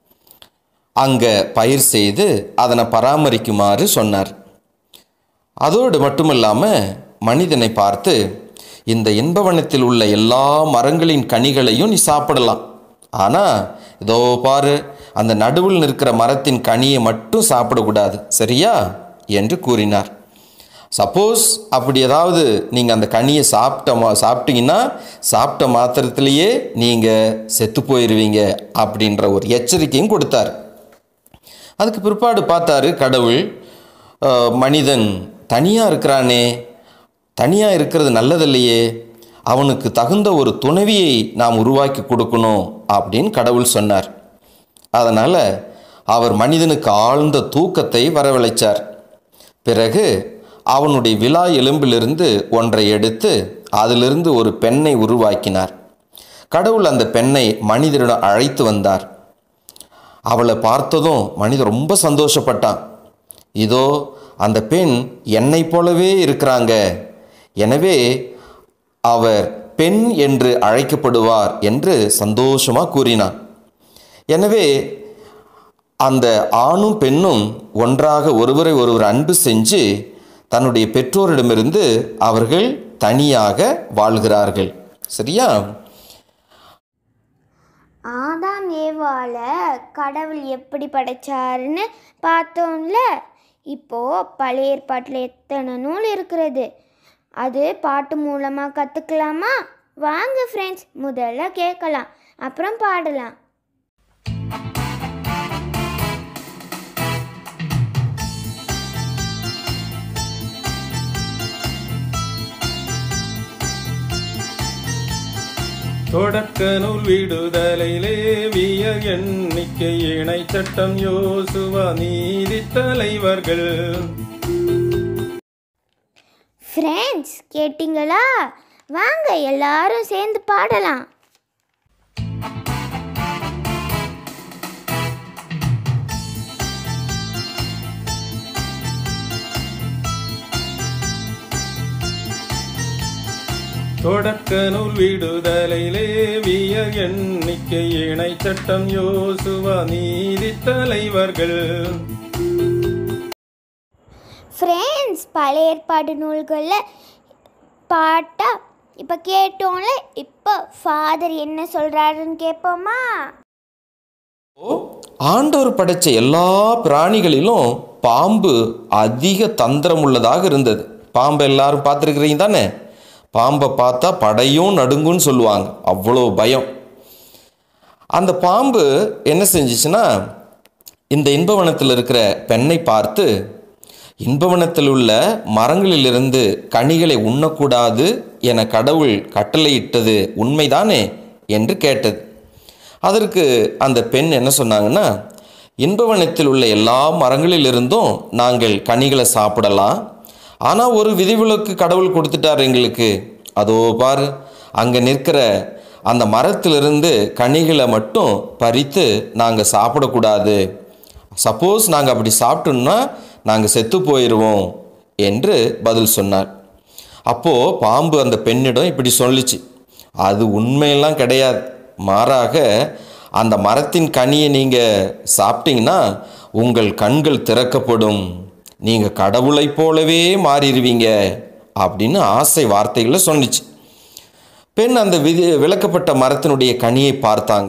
அங்கே பயிர் செய்து அதனை பராமரிக்குமாறு சொன்னார் அதோடு மட்டுமல்லாமல் மனிதனை பார்த்து இந்த இன்பவனத்தில் உள்ள எல்லா மரங்களின் கனிகளையும் நீ சாப்பிடலாம் ஆனால் இதோ பாரு அந்த நடுவில் நிற்கிற மரத்தின் கனியை மட்டும் சாப்பிடக்கூடாது சரியா என்று கூறினார் சப்போஸ் அப்படி ஏதாவது நீங்கள் அந்த கனியை சாப்பிட்ட மா சாப்பிட்டீங்கன்னா சாப்பிட்ட மாத்திரத்திலேயே நீங்கள் செத்து போயிடுவீங்க அப்படின்ற ஒரு எச்சரிக்கையும் கொடுத்தார் அதுக்கு பிற்பாடு பார்த்தாரு கடவுள் அஹ், மனிதன் தனியாக இருக்கிறானே தனியாக இருக்கிறது நல்லதில்லையே அவனுக்கு தகுந்த ஒரு துணைவியை நாம் உருவாக்கி கொடுக்கணும் அப்படின்னு கடவுள் சொன்னார் அதனால் அவர் மனிதனுக்கு ஆழ்ந்த தூக்கத்தை வரவழைச்சார் பிறகு அவனுடைய விலா எலும்பிலிருந்து ஒன்றை எடுத்து அதிலிருந்து ஒரு பெண்ணை உருவாக்கினார் கடவுள் அந்த பெண்ணை மனிதனிடம் அழைத்து வந்தார் அவளை பார்த்ததும் மனிதன் ரொம்ப சந்தோஷப்பட்டான் இதோ அந்த பெண் என்னை போலவே இருக்கிறாங்க எனவே அவர் பெண் என்று அழைக்கப்படுவார் என்று சந்தோஷமாக கூறினான் எனவே அந்த ஆணும் பெண்ணும் ஒன்றாக ஒருவரை ஒருவர் அன்பு செஞ்சு தன்னுடைய பெற்றோரிடமிருந்து அவர்கள் தனியாக வாழ்கிறார்கள் சரியா ஆதாம் ஏவால கடவுள் எப்படி படைச்சாருன்னு பார்த்தோம்ல இப்போ பழைய ஏற்பாட்டில் எத்தனை நூல் இருக்கிறது அது பாட்டு மூலமாக கற்றுக்கலாமா வாங்க ஃப்ரெண்ட்ஸ் முதல்ல கேட்கலாம் அப்புறம் பாடலாம் தொடக்க நூல் விடுதலை லேவியர் எண்ணிக்கை இணை சட்டம் யோசுவா நீதி தலைவர்கள் ஃப்ரெண்ட்ஸ் கேட்டிங்களா வாங்க எல்லாரும் சேர்ந்து பாடலாம் தொடக்க நூல் விடுதலை லேவியர் எண்ணிக்கை இணை சட்டம் யோசுவா நீதி தலைவர்கள் ஃப்ரெண்ட்ஸ் பழைய ஏற்பாடு நூல்களில் பாட்டா இப்போ கேட்டோம்ல இப்போ ஃபாதர் என்ன சொல்கிறாருன்னு கேட்போமா ஆண்டவர் படைச்ச எல்லா பிராணிகளிலும் பாம்பு அதிக தந்திரம் உள்ளதாக இருந்தது பாம்பை எல்லாரும் பார்த்துருக்குறீங்க தானே பாம்பை பார்த்தா படையும் நடுங்குன்னு சொல்லுவாங்க அவ்வளோ பயம் அந்த பாம்பு என்ன செஞ்சிச்சுன்னா இந்த இன்பவனத்தில் இருக்கிற பெண்ணை பார்த்து இன்பவனத்தில் உள்ள மரங்களிலிருந்து கனிகளை உண்ணக்கூடாது என கடவுள் கட்டளையிட்டது உண்மைதானே என்று கேட்டது அதற்கு அந்த பெண் என்ன சொன்னாங்கன்னா இன்பவனத்தில் உள்ள எல்லா மரங்களிலிருந்தும் நாங்கள் கனிகளை சாப்பிடலாம் ஆனால் ஒரு விதிவிலக்கு கடவுள் கொடுத்துட்டார் எங்களுக்கு அதோ பாரு அங்கே நிற்கிற அந்த மரத்திலிருந்து கனிகளை மட்டும் பறித்து நாங்கள் சாப்பிடக்கூடாது சப்போஸ் நாங்கள் அப்படி சாப்பிட்டோம்னா நாங்கள் செத்து போயிடுவோம் என்று பதில் சொன்னார் அப்போது பாம்பு அந்த பெண்ணிடம் இப்படி சொல்லிச்சு அது உண்மையெல்லாம் கிடையாது மாறாக அந்த மரத்தின் கனியை நீங்கள் சாப்பிட்டீங்கன்னா உங்கள் கண்கள் திறக்கப்படும் நீங்கள் கடவுளைப் போலவே மாறிடுவீங்க அப்படின்னு ஆசை வார்த்தைகளை சொன்னிச்சு பெண் அந்த விதி விளக்கப்பட்ட மரத்தினுடைய கனியை பார்த்தாங்க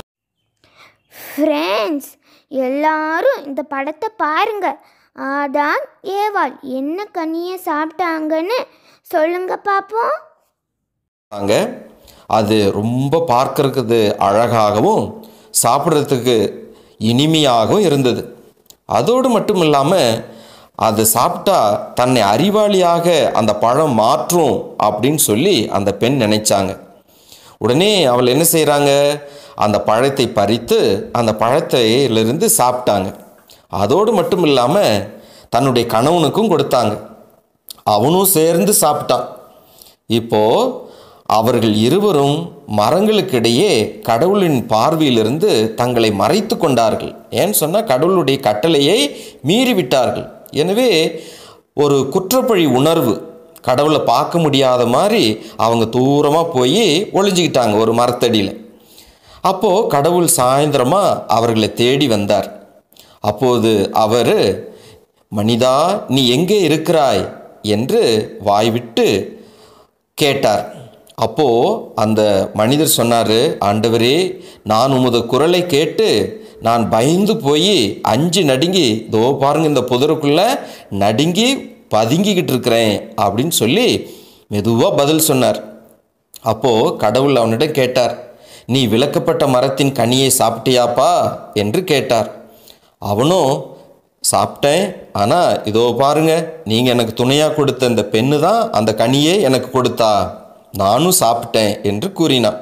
ஃப்ரெண்ட்ஸ் எல்லாரும் இந்த படத்தை பாருங்க ஆதாம் ஏவாள் என்ன கனியை சாப்பிட்டாங்கன்னு சொல்லுங்க பார்ப்போம் அங்க அது ரொம்ப பார்க்கறதுக்கு அழகாகவும் சாப்பிட்றதுக்கு இனிமையாகவும் இருந்தது அதோடு மட்டும் இல்லாமல் அது சாப்பிட்டா தன்னை அறிவாளியாக அந்த பழம் மாற்றும் அப்படின்னு சொல்லி அந்த பெண் நினைச்சாங்க உடனே அவள் என்ன செய்கிறாங்க அந்த பழத்தை பறித்து அந்த பழத்தையிலிருந்து சாப்பிட்டாங்க அதோடு மட்டும் இல்லாமல் தன்னுடைய கணவனுக்கும் கொடுத்தாங்க அவனும் சேர்ந்து சாப்பிட்டான் இப்போ அவர்கள் இருவரும் மரங்களுக்கிடையே கடவுளின் பார்வையிலிருந்து தங்களை மறைத்து கொண்டார்கள் ஏன்னு சொன்னால் கடவுளுடைய கட்டளையை மீறிவிட்டார்கள் எனவே ஒரு குற்றப்பழி உணர்வு கடவுளை பார்க்க முடியாத மாதிரி அவங்க தூரமாக போய் ஒளிஞ்சிக்கிட்டாங்க ஒரு மரத்தடியில் அப்போது கடவுள் சாயந்தரமாக அவர்களை தேடி வந்தார் அப்போது அவர் மனிதா நீ எங்கே இருக்கிறாய் என்று வாய்விட்டு கேட்டார் அப்போ அந்த மனிதர் சொன்னார் ஆண்டவரே நான் உமது குரலை கேட்டு நான் பயந்து போய் அஞ்சு நடுங்கி இதோ பாருங்க இந்த புதருக்குள்ள நடுங்கி பதுங்கிக்கிட்டு இருக்கிறேன் அப்படின்னு சொல்லி மெதுவாக பதில் சொன்னார் அப்போது கடவுள் அவனிடம் கேட்டார் நீ விளக்கப்பட்ட மரத்தின் கனியை சாப்பிட்டியாப்பா என்று கேட்டார் அவனும் சாப்பிட்டேன் ஆனால் இதோ பாருங்க நீங்கள் எனக்கு துணையாக கொடுத்த இந்த பெண்ணு தான் அந்த கனியை எனக்கு கொடுத்தா நானும் சாப்பிட்டேன் என்று கூறினான்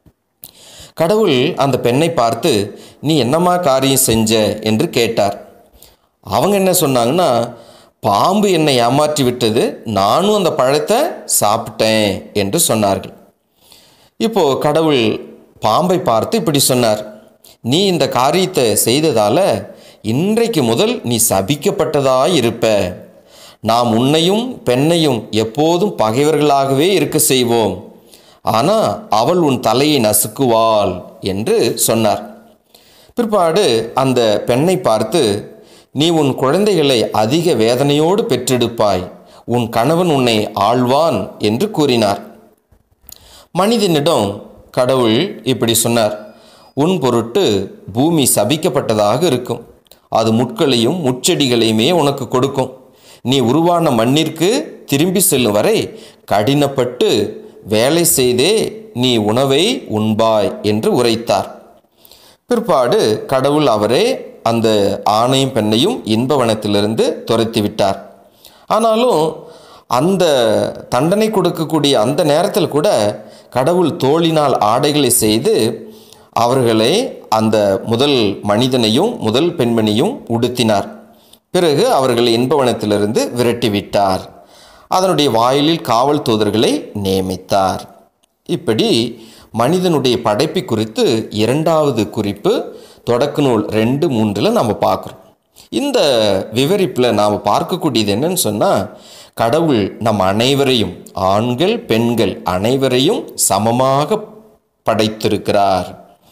கடவுள் அந்த பெண்ணை பார்த்து நீ என்னம்மா காரியம் செஞ்ச என்று கேட்டார் அவங்க என்ன சொன்னாங்கன்னா பாம்பு என்னை ஏமாற்றி விட்டது நானும் அந்த பழத்தை சாப்பிட்டேன் என்று சொன்னார்கள் இப்போ கடவுள் பாம்பை பார்த்து இப்படி சொன்னார் நீ இந்த காரியத்தை செய்ததால இன்றைக்கு முதல் நீ சபிக்கப்பட்டதாய் இருப்ப நாம் உன்னையும் பெண்ணையும் எப்போதும் பகைவர்களாகவே இருக்க செய்வோம் ஆனால் அவள் உன் தலையை நசுக்குவாள் என்று சொன்னார் பிற்பாடு அந்த பெண்ணை பார்த்து நீ உன் குழந்தைகளை அதிக வேதனையோடு பெற்றெடுப்பாய் உன் கணவன் உன்னை ஆழ்வான் என்று கூறினார் மனிதனிடம் கடவுள் இப்படி சொன்னார் உன் பொருட்டு பூமி சபிக்கப்பட்டதாக இருக்கும் அது முட்களையும் முச்செடிகளையுமே உனக்கு கொடுக்கும் நீ உருவான மண்ணிற்கு திரும்பி செல்லும் வரை கடினப்பட்டு வேலை செய்தே நீ உணவை உண்பாய் என்று உரைத்தார் பிற்பாடு கடவுள் அவரே அந்த ஆணையும் பெண்ணையும் இன்பவனத்திலிருந்து துரத்தி விட்டார் ஆனாலும் அந்த தண்டனை கொடுக்கக்கூடிய அந்த நேரத்தில் கூட கடவுள் தோளினால் ஆடைகளை செய்து அவர்களை அந்த முதல் மனிதனையும் முதல் பெண்மணியும் உடுத்தினார் பிறகு அவர்களை இன்பவனத்திலிருந்து விரட்டிவிட்டார் அதனுடைய வாயிலில் காவல் தூதர்களை நியமித்தார் இப்படி மனிதனுடைய படைப்பை குறித்து இரண்டாவது குறிப்பு தொடக்க நூல் ரெண்டு மூன்றில் நாம் பார்க்குறோம் இந்த விவரிப்பில் நாம் பார்க்கக்கூடியது என்னன்னு சொன்னால் கடவுள் நம் அனைவரையும் ஆண்கள் பெண்கள் அனைவரையும் சமமாக படைத்திருக்கிறார்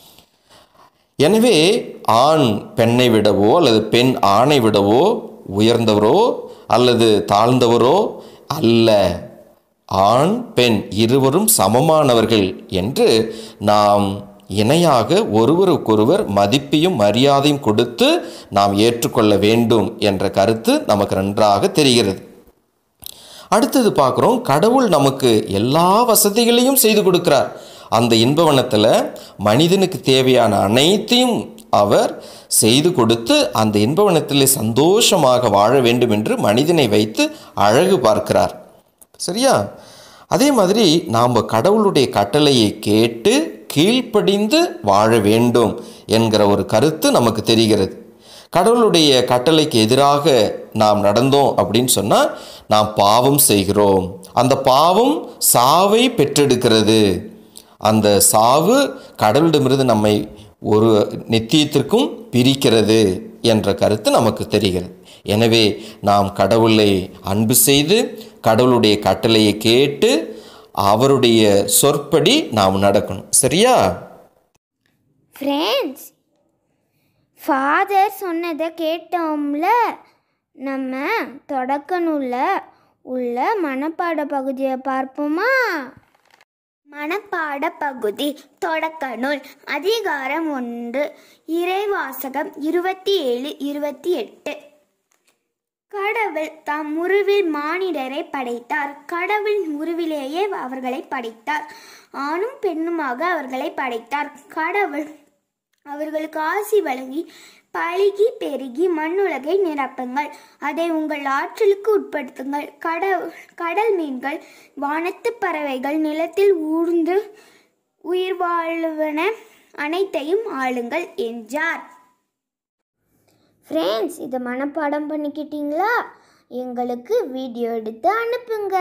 எனவே ஆண் பெண்ணை விடவோ அல்லது பெண் ஆணை விடவோ உயர்ந்தவரோ அல்லது தாழ்ந்தவரோ அல்ல ஆண் பெண் இருவரும் சமமானவர்கள் என்று நாம் இணையாக ஒருவருக்கொருவர் மதிப்பையும் மரியாதையும் கொடுத்து நாம் ஏற்றுக்கொள்ள வேண்டும் என்ற கருத்து நமக்கு நன்றாக தெரிகிறது அடுத்தது பார்க்குறோம் கடவுள் நமக்கு எல்லா வசதிகளையும் செய்து கொடுக்கிறார் அந்த இன்பவனத்தில் மனிதனுக்கு தேவையான அனைத்தையும் அவர் செய்து கொடுத்து அந்த இன்பவனத்தில் சந்தோஷமாக வாழ வேண்டும் என்று மனிதனை வைத்து அழகு பார்க்கிறார் சரியா அதே மாதிரி நாம் கடவுளுடைய கட்டளையை கேட்டு கீழ்ப்படிந்து வாழ வேண்டும் என்கிற ஒரு கருத்து நமக்கு தெரிகிறது கடவுளுடைய கட்டளைக்கு எதிராக நாம் நடந்தோம் அப்படின்னு சொன்னால் நாம் பாவம் செய்கிறோம் அந்த பாவம் சாவை பெற்றெடுக்கிறது அந்த சாவு கடவுளிடமிருந்து நம்மை ஒரு நித்தியத்திற்கும் பிரிக்கிறது என்ற கருத்து நமக்கு தெரிகிறது எனவே நாம் கடவுளை அன்பு செய்து கடவுளுடைய கட்டளையை கேட்டு அவருடைய சொற்படி நாம் நடக்கணும் சரியா ஃப்ரெண்ட்ஸ் ஃபாதர் சொன்னதை கேட்டோம்ல நம்ம தொடக்க நூலில் உள்ள மனப்பாட பகுதியை பார்ப்போமா மனப்பாட பகுதி தொடக்க நூல் அதிகாரம் ஒன்று இறைவாசகம் இருபத்தி ஏழு இருபத்தி எட்டு கடவுள் தாம் உருவில் மானிடரை படைத்தார் கடவுள் உருவிலேயே அவர்களை படைத்தார் ஆணும் பெண்ணுமாக அவர்களை படைத்தார் கடவுள் அவர்களுக்கு ஆசி வழங்கி பழுகி பெருகி மண்ணுலகை நிரப்புங்கள் அதை உங்கள் ஆற்றலுக்கு உட்படுத்துங்கள் கடல் கடல் மீன்கள் வானத்து பறவைகள் நிலத்தில் ஊர்ந்து உயிர் வாழ்வன அனைத்தையும் ஆளுங்கள் என்றார் ஃப்ரெண்ட்ஸ் இதை மனப்பாடம் பண்ணிக்கிட்டீங்களா எங்களுக்கு வீடியோ எடுத்து அனுப்புங்க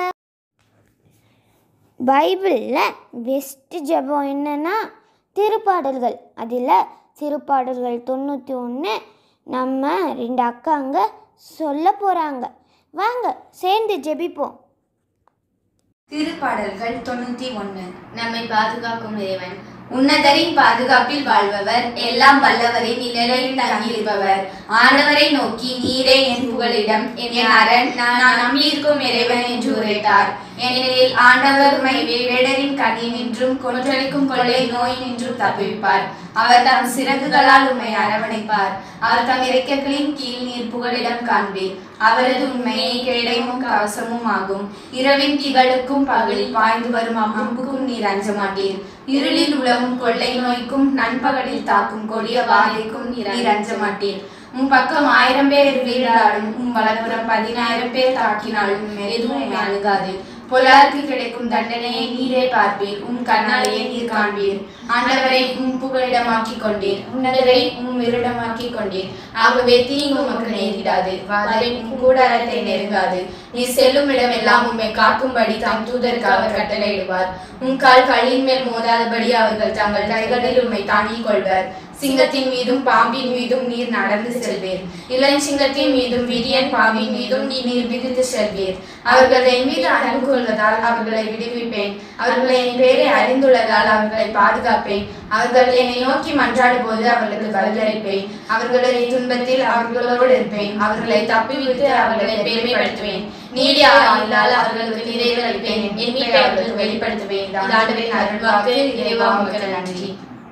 பைபிளில் பெஸ்ட் ஜெபம் என்னன்னா திருப்பாடல்கள் அதில் திருப்பாடல்கள் தொண்ணூற்றி ஒன்று நம்ம ரெண்டு அக்காங்க சொல்ல போகிறாங்க வாங்க சேர்ந்து ஜெபிப்போம் திருப்பாடல்கள் தொண்ணூத்தி ஒண்ணு நம்மை பாதுகாக்கும் இறைவன் உன்னதரின் பாதுகாப்பில் வாழ்பவர் எல்லாம் வல்லவரின் நிழலில் தங்கியிருப்பவர் ஆண்டவரை நோக்கி நீரே என் புகலிடம் என் அரண் நான் நம்பியிருக்கும் இறைவன் என்று உரைத்தார் ஏனெனில் ஆண்டவர் உம்மை வேடரின் கண்ணினின்றும் கொன்றளிக்கும் கொள்ளை நோய் நின்றும் தப்புவிப்பார் அவர் தம் சிறகுகளால் உம்மை அரவணைப்பார் அவர் தம் இறக்கைகளின் கீழ் நீர் புகலிடம் காண்பீர் அவரது உண்மையை கேடயமும் கவசமும் ஆகும் இரவின் திகழுக்கும் பகலில் பாய்ந்து வரும் அம்புக்கும் நீர் அஞ்ச மாட்டீர் இருளில் உலவும் கொள்ளை நோய்க்கும் நண்பகலில் தாக்கும் கொடிய வாதைக்கும் நீர் அஞ்ச மாட்டீர் உன் பக்கம் ஆயிரம் பேர் வீடாலும் உன் வலப்புறம் பதினாயிரம் பேர் தாக்கினாலும் எதுவும் உம்மை அணுகாது பொல்லாருக்கு கிடைக்கும் தண்டனையை நீரே பார்ப்பீர் உன் கண்ணாலேயே நீர் காண்பீர் ஆண்டவரை உன் புகலிடமாக்கிக் கொண்டீர் உன்னதரை உன் விருடமாக்கிக் கொண்டீர் ஆகவே தீங்கு உமக்கு நேரிடாது வாதை உன் கூடாரத்தை நெருங்காது நீ செல்லும் இடமெல்லாம் உம்மை காக்கும்படி தாம் தூதருக்கு அவர் கட்டளையிடுவார் உன் கால் கல்லின் மேல் மோதாதபடி அவர்கள் தங்கள் கைகளில் உம்மை தாங்கிக் கொள்வர் சிங்கத்தின் மீதும் பாம்பின் மீதும் நீர் நடந்து செல்வீர் இளஞ்சிங்கத்தின் மீதும் விரியன் பாம்பின் மீதும் நீ நீர் விதித்து செல்வீர் அவர்கள் என் மீது அன்பு கொள்வதால் அவர்களை விடுவிப்பேன் அவர்களை என் பேரை அறிந்துள்ளதால் அவர்களை பாதுகாப்பேன் அவர்கள் என்னை நோக்கி மன்றாடும் போது அவர்களுக்கு பதிலளிப்பேன் அவர்களுடைய துன்பத்தில் அவர்களோடு இருப்பேன் அவர்களை தப்பிவிட்டு அவர்களை பெருமைப்படுத்துவேன் நீடிய ஆயுளால் அவர்களுக்கு நிறைவு அளிப்பேன் என் மீட்பை அவர்களுக்கு வெளிப்படுத்துவேன் இது ஆண்டவரின் அருள்வாக்கு இறைவா உமக்கு நன்றி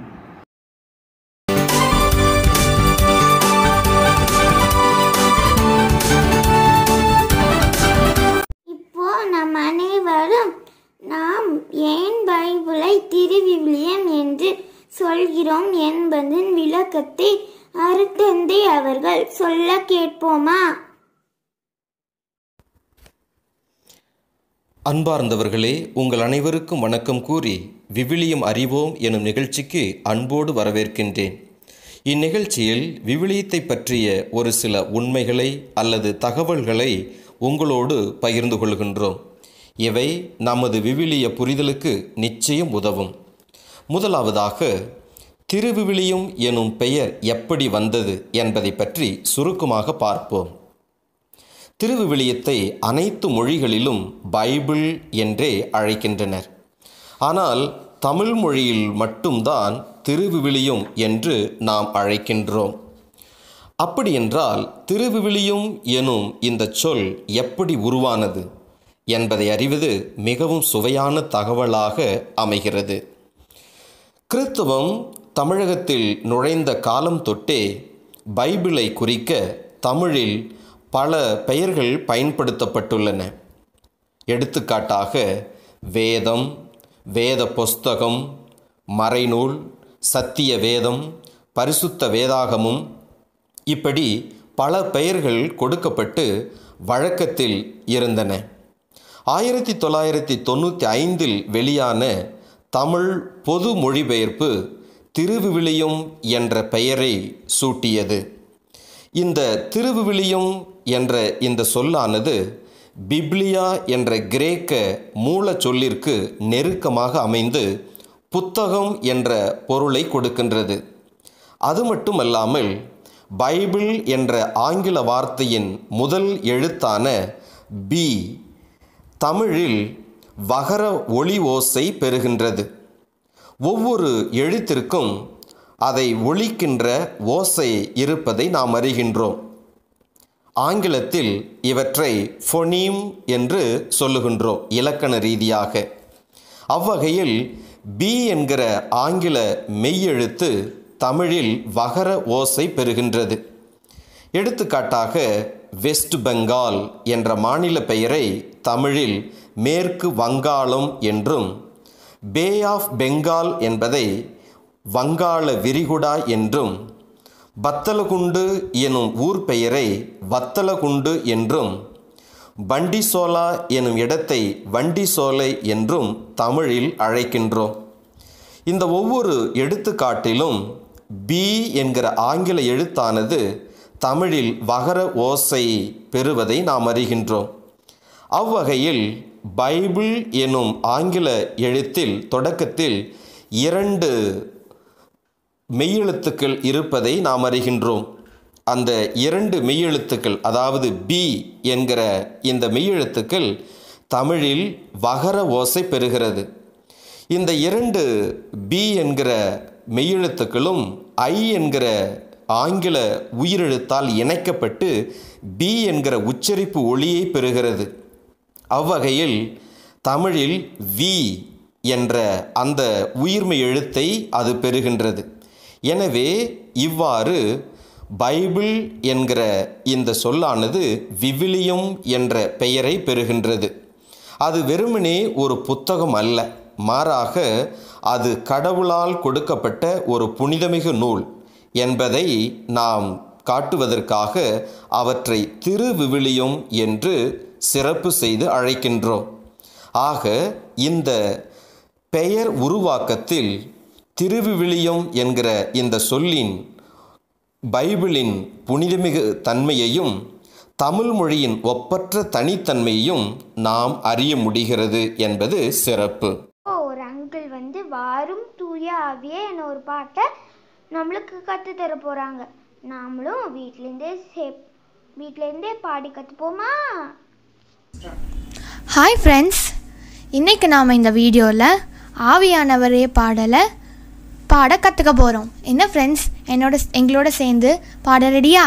இப்போ நம் அனைவரும் நாம் ஏன் பைபிளை திருவிவிலியம் என்று சொல்கிறோம் என்பதன் விளக்கத்தை அருத்தந்தை அவர்கள் சொல்ல கேட்போமா அன்பார்ந்தவர்களே உங்கள் அனைவருக்கும் வணக்கம் கூறி விவிலியம் அறிவோம் எனும் நிகழ்ச்சிக்கு அன்போடு வரவேற்கின்றேன் இந்நிகழ்ச்சியில் விவிலியத்தை பற்றிய ஒரு சில உண்மைகளை அல்லது தகவல்களை உங்களோடு பகிர்ந்து கொள்கின்றோம் இவை நமது விவிலிய புரிதலுக்கு நிச்சயம் உதவும் முதலாவதாக திருவிவிலியம் எனும் பெயர் எப்படி வந்தது என்பதை பற்றி சுருக்கமாக பார்ப்போம் திருவிவிலியத்தை அனைத்து மொழிகளிலும் பைபிள் என்றே அழைக்கின்றனர் ஆனால் தமிழ் மொழியில் மட்டும்தான் திருவிவிலியம் என்று நாம் அழைக்கின்றோம் அப்படியென்றால் திருவிவிலியம் எனும் இந்த சொல் எப்படி உருவானது என்பதை அறிவது மிகவும் சுவையான தகவலாக அமைகிறது கிறித்துவம் தமிழகத்தில் நுழைந்த காலம் தொட்டே பைபிளை குறிக்க தமிழில் பல பெயர்கள் பயன்படுத்தப்பட்டுள்ளன எடுத்துக்காட்டாக வேதம் வேத புஸ்தகம் மறைநூல் சத்திய வேதம் பரிசுத்த வேதாகமும் இப்படி பல பெயர்கள் கொடுக்கப்பட்டு வழக்கத்தில் இருந்தன ஆயிரத்தி தொள்ளாயிரத்தி தொண்ணூற்றி ஐந்தில் வெளியான தமிழ் பொது மொழிபெயர்ப்பு திருவிவிலியம் என்ற பெயரை சூட்டியது இந்த திருவிவிலியம் என்ற இந்த சொல்லானது பிப்லியா என்ற கிரேக்க மூல சொல்லிற்கு நெருக்கமாக அமைந்து புத்தகம் என்ற பொருளை கொடுக்கின்றது அது மட்டுமல்லாமல் பைபிள் என்ற ஆங்கில வார்த்தையின் முதல் எழுத்தான பி தமிழில் வகர ஒளி ஓசை பெறுகின்றது ஒவ்வொரு எழுத்திற்கும் அதை ஒழிக்கின்ற ஓசை இருப்பதை நாம் அறிகின்றோம் ஆங்கிலத்தில் இவற்றை ஃபொனீம் என்று சொல்லுகின்றோம் இலக்கண ரீதியாக அவ்வகையில் பி என்கிற ஆங்கில மெய்யெழுத்து தமிழில் வகர ஓசை பெறுகின்றது எடுத்துக்காட்டாக வெஸ்ட் பெங்கால் என்ற மாநில பெயரை தமிழில் மேற்கு வங்காளம் என்றும் பே ஆஃப் பெங்கால் என்பதை வங்காள விரிகுடா என்றும் பத்தலகுண்டு எனும் ஊர் பெயரை வத்தலகுண்டு என்றும் பண்டிசோலா எனும் இடத்தை வண்டிசோலை என்றும் தமிழில் அழைக்கின்றோம் இந்த ஒவ்வொரு எடுத்துக்காட்டிலும் பி என்கிற ஆங்கில எழுத்தானது தமிழில் வகர ஓசை பெறுவதை நாம் அறிகின்றோம் அவ்வகையில் பைபிள் எனும் ஆங்கில எழுத்தில் தொடக்கத்தில் இரண்டு மெய்யெழுத்துக்கள் இருப்பதை நாம் அறிகின்றோம் அந்த இரண்டு மெய்யெழுத்துக்கள் அதாவது பி என்கிற இந்த மெய்யெழுத்துக்கள் தமிழில் வகர ஓசை பெறுகிறது இந்த இரண்டு பி என்கிற மெய்யெழுத்துக்களும் ஐ என்கிற ஆங்கில உயிரெழுத்தால் இணைக்கப்பட்டு பி என்கிற உச்சரிப்பு ஒளியை பெறுகிறது அவ்வகையில் தமிழில் வி என்ற அந்த உயிர்மை எழுத்தை அது பெறுகின்றது எனவே இவ்வாறு பைபிள் என்கிற இந்த சொல்லானது விவிலியம் என்ற பெயரை பெறுகின்றது அது வெறுமனே ஒரு புத்தகம் அல்ல மாறாக அது கடவுளால் கொடுக்கப்பட்ட ஒரு புனிதமிகு நூல் என்பதை நாம் காட்டுவதற்காக அவற்றை திருவிவிலியம் என்று சிறப்பு செய்து அழைக்கின்றோம் ஆக இந்த பெயர் உருவாக்கத்தில் திருவிவிலியம் என்கிற இந்த சொல்லின் பைபிளின் புனிதமிகு தன்மையையும் தமிழ் மொழியின் ஒப்பற்ற தனித்தன்மையையும் நாம் அறிய முடிகிறது என்பது சிறப்பு ஓ ஒரு அங்கிள் வந்து வாரும் தூய ஆவியே என ஒரு பாட்டை நம்மளுக்கு கற்றுத் தர போகிறாங்க நாமளும் வீட்டிலேருந்தே சே வீட்டிலேருந்தே பாடி கற்றுப்போமா ஹாய் ஃப்ரெண்ட்ஸ் இன்றைக்கி நாம் இந்த வீடியோவில் ஆவியானவரே பாடலை பாட கற்றுக்க போகிறோம் என்ன ஃப்ரெண்ட்ஸ் என்னோட எங்களோட சேர்ந்து பாட ரெடியா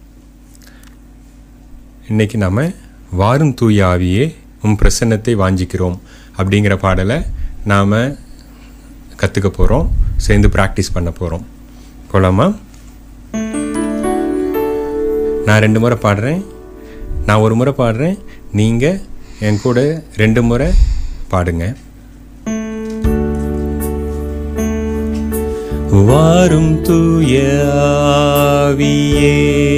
இன்னைக்கு நாம் வாரும் தூய ஆவியே உம் பிரசன்னத்தை வாஞ்சிக்கிறோம் அப்படிங்கிற பாடலை நாம் கற்றுக்க போகிறோம் சேர்ந்து ப்ராக்டிஸ் பண்ண போகிறோம் போலாமா நான் ரெண்டு முறை பாடுறேன் நான் ஒரு முறை பாடுறேன் நீங்கள் என் கூட ரெண்டு முறை பாடுங்க வாரும் தூய ஆவியே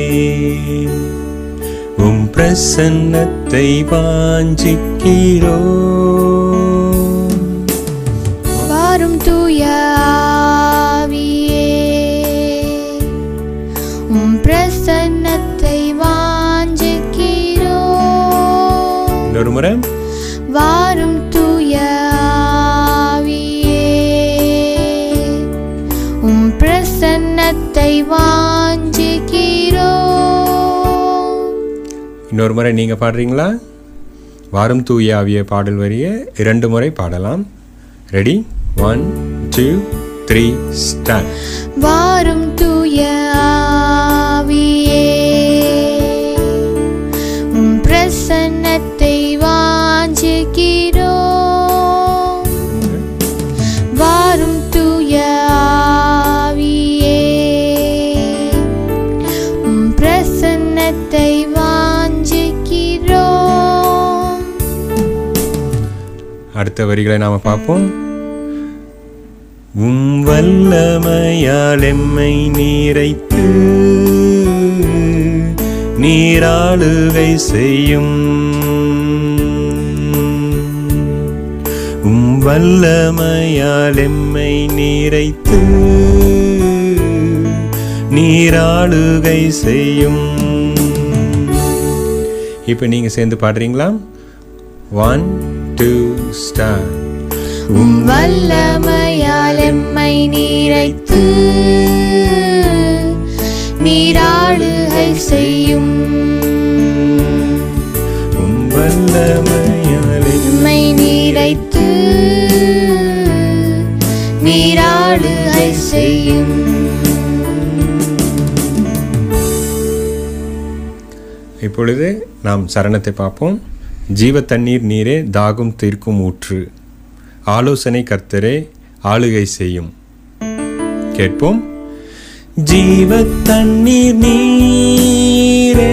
உம் பிரசன்னத்தை வாஞ்சிக்கிறோ வாரும் தூய ஆவியே உம் பிரசன்னத்தை வாஞ்சிக்கிறோ இன்னொரு முறை வாரும் தூய ஆவியே உம் பிரசன்னத்தை வாஞ்சிக்கிறோ இன்னொரு முறை நீங்கள் பாடுறீங்களா வாரும் தூய ஆவிய பாடல் வரிய இரண்டு முறை பாடலாம் ready one two three start வாரும் தூய ஆவியே உம் பிரசன்னத்தை வாஞ்சிக்கிறோ வாரும் தூய ஆவியே உம் பிரசன்னத்தை வாஞ்சிக்கிறோ அடுத்த வரிகளை நாம் பார்ப்போம் உம் வல்லமையால் எம்மை நீரைத்து நீராளுகை செய்யும் உம் வல்லமையால் எம்மை நீரைத்து நீராளுகை செய்யும் இப்போ நீங்கள் சேர்ந்து பாடுறீங்களா ஒன் டூ ஸ்டார் உம் வல்லமையால் எம்மை நீரைத்து நீராளுகை செய்யும் உம் வல்லமையால் எம்மை நீரைத்து நீராளுகை செய்யும் இப்பொழுது நாம் சரணத்தை பார்ப்போம் ஜீவ தண்ணீர் நீரே தாகம் தீர்க்கும் ஊற்று ஆலோசனை கர்த்தரே ஆளுகை செய்யும் கேட்போம் ஜீவ தண்ணீர் நீரே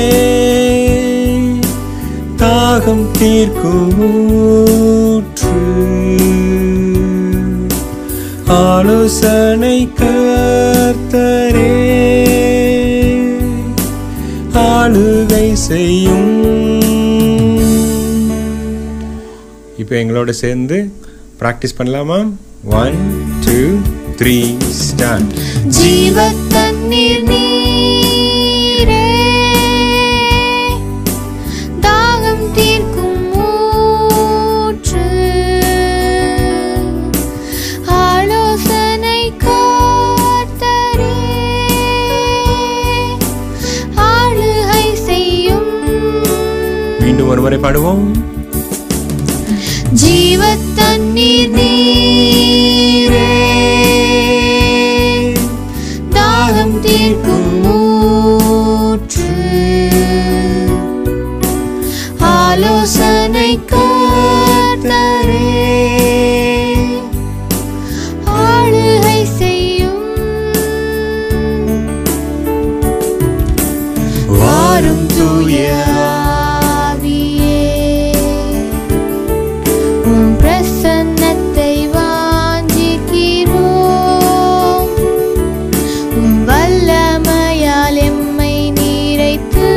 தாகம் தீர்க்கும் ஊற்று ஆலோசனை கர்த்தரே ஆளுகை செய்யும் இப்போ எங்களோட சேர்ந்து ப்ராக்டிஸ் பண்ணலாமா ஒன் டூ த்ரீ ஸ்டார்ட் ஜீவ தண்ணீர் நீரே தாகம் தீர்க்கும் ஊற்று ஆலோசனை கர்த்தரே ஆளுகை செய்யும் மீண்டும் ஒரு முறை பாடுவோம் ஜீவ தண்ணீர் நீரே தாகம் தீர்க்கும் ஊற்று ஆலோசனை கர்த்தரே ஆளுகை செய்யும் வாரும் தூய ஆவியே உம் பிரசன்னத்தை வாஞ்சிக்கிறோம் உம் வல்லமையால் எம்மை நீரைத்து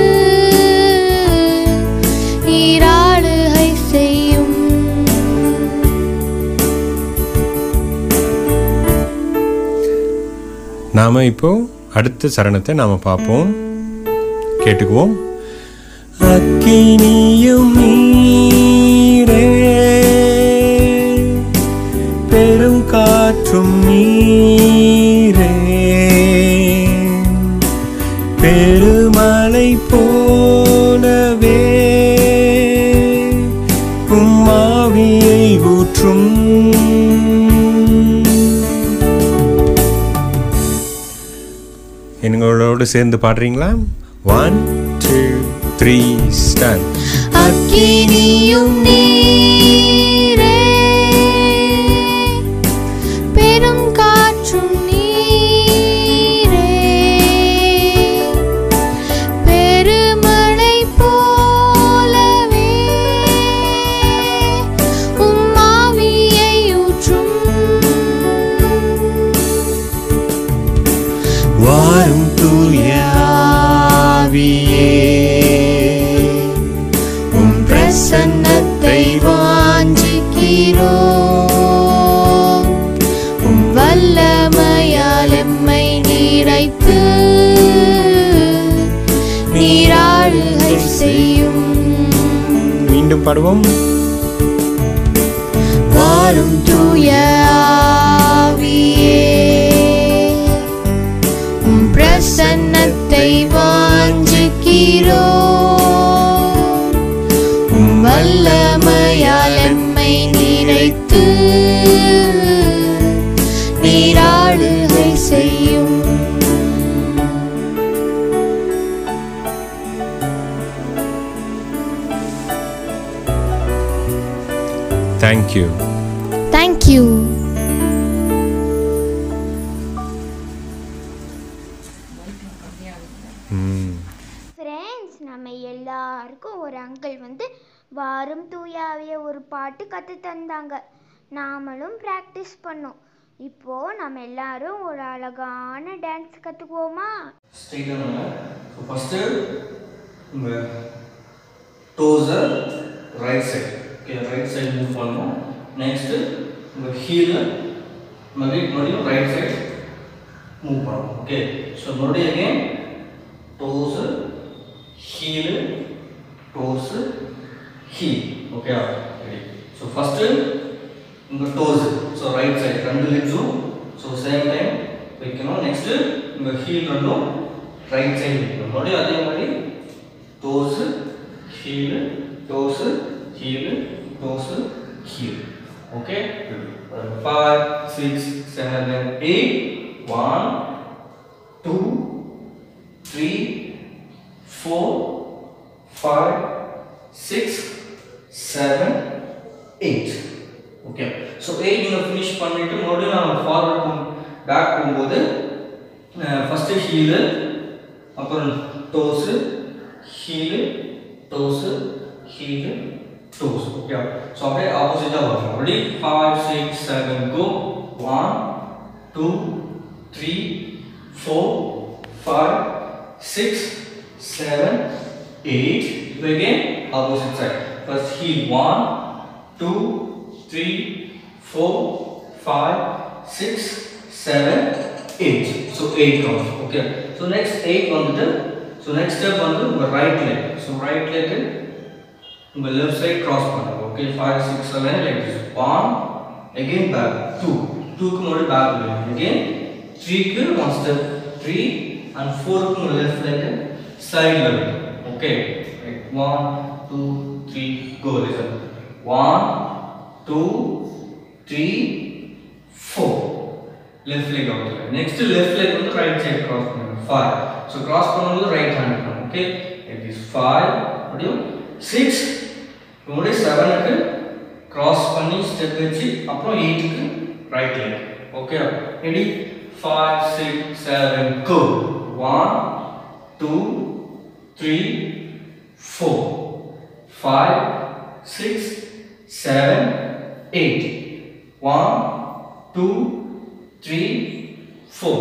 நீராளுகை செய்யும் நாம இப்போ அடுத்த சரணத்தை நாம பார்ப்போம் கேட்டுக்குவோம் அக்கினியும் நீரே பெரும் காற்றும் நீரே பெருமலை போலவே உம்மாவியை ஊற்றும் எங்களோடு சேர்ந்து பாடுறீங்களா ஒன் டூ த்ரீ ஸ்டார்ட் அக்கினியும் நீரே பெரும் காற்றும் நீரே பெருமழை போலவே உம்மாவியை ஊற்றும் வாரும் தூய ஆவியே உம் பிரசன்னத்தை வாஞ்சிக்கிறோம் உம் வல்லமையால் எம்மை நீரைத்து நீராளுகை செய்யும் மீண்டும் பாடுவோம் வாரும் தூய ஆவியே உம் பிரசன்னத்தை வாஞ்சிக்கிறோம் உம் வல்லமையால் எம்மை நிறைத்து நீராளுகை செய்யும் தேங்க்யூ தேங்க்யூ ஃப்ரெண்ட்ஸ் நம்ம எல்லாருக்கும் ஒரு அங்கிள் வந்து வாரும் தூயாவிய ஒரு பாட்டு கற்று தந்தாங்க நாமளும் ப்ராக்டிஸ் பண்ணோம் இப்போது நம்ம எல்லாரும் ஒரு அழகான டான்ஸ் கற்றுக்குவோமா ஸ்ட்ரெயிட்டாக நம்ம ஸோ ஃபஸ்ட்டு உங்கள் டோஸை right side okay right side move பண்ணணும் நெக்ஸ்ட்டு உங்கள் ஹீலை மறுபடியும் மறுபடியும் ரைட் சைடு மூவ் பண்ணணும் ஓகே ஸோ மறுபடியும் again toes heel toes heel okay ready so first உங்கள் டோஸு ஸோ ரைட் சைடு ரெண்டு லெக்ஸும் ஸோ சேம் டைம் வைக்கணும் நெக்ஸ்ட்டு உங்கள் ஹீல் ரெண்டும் ரைட் சைடு வைக்கணும் மறுபடியும் அதே மாதிரி toes heel toes heel toes heel okay five six seven eight one two three four five six seven eight okay so eight நீங்கள் ஃபினிஷ் பண்ணிட்டு மறுபடியும் நான் ஃபார்வர்ட் போகும் பேக் போகும்போது ஃபஸ்ட்டு ஹீலு அப்புறம் toes heel toes heel toes okay so அப்படியே ஆப்போசிட்டாக வரும் ready five six seven go one two three four five six seven, eight. So again, opposite side. First heel one, two, three, four, five, six, seven, eight. So eight counts. Okay. So next eight வந்துட்டு so next step வந்து உங்க right leg. So right leg உங்க left side cross பண்ணுங்க. Okay. Five, six, seven like this. One, again back. Two. Two க்கு மறுபடியும் back பண்ணுங்க. Again three க்கு one step. Three and four க்கு உங்க left leg side level. Okay. Right. One, two, three, go. Listen. One, two, three, four. Left leg out there. Next left leg on the right side cross பண்ணுங்க. Five. So cross பண்ணும்போது right hand பண்ணுங்க. Okay. It is five. மறுபடியும் six. மறுபடியும் செவனுக்கு cross பண்ணி step வச்சு அப்புறம் எயிட்டுக்கு right leg. Okay. Ready? Five, six, seven, go. One, two, three, four, five, six, seven, eight. One, two, three, four,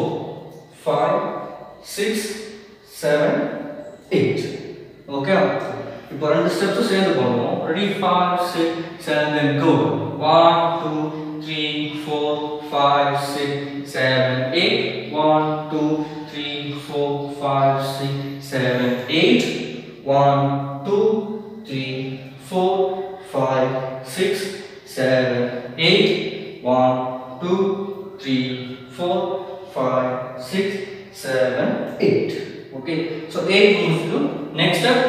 five, six, seven, eight. Okay. இப்போ ரெண்டு steps சேர்ந்து பண்ணுவோம் ready five six seven go one two three four five six seven eight one two three four five six seven, eight. One, two, three, four, five, six, seven, eight. One, two, three, four, five, six, seven, eight. Okay. So eight moves to next step.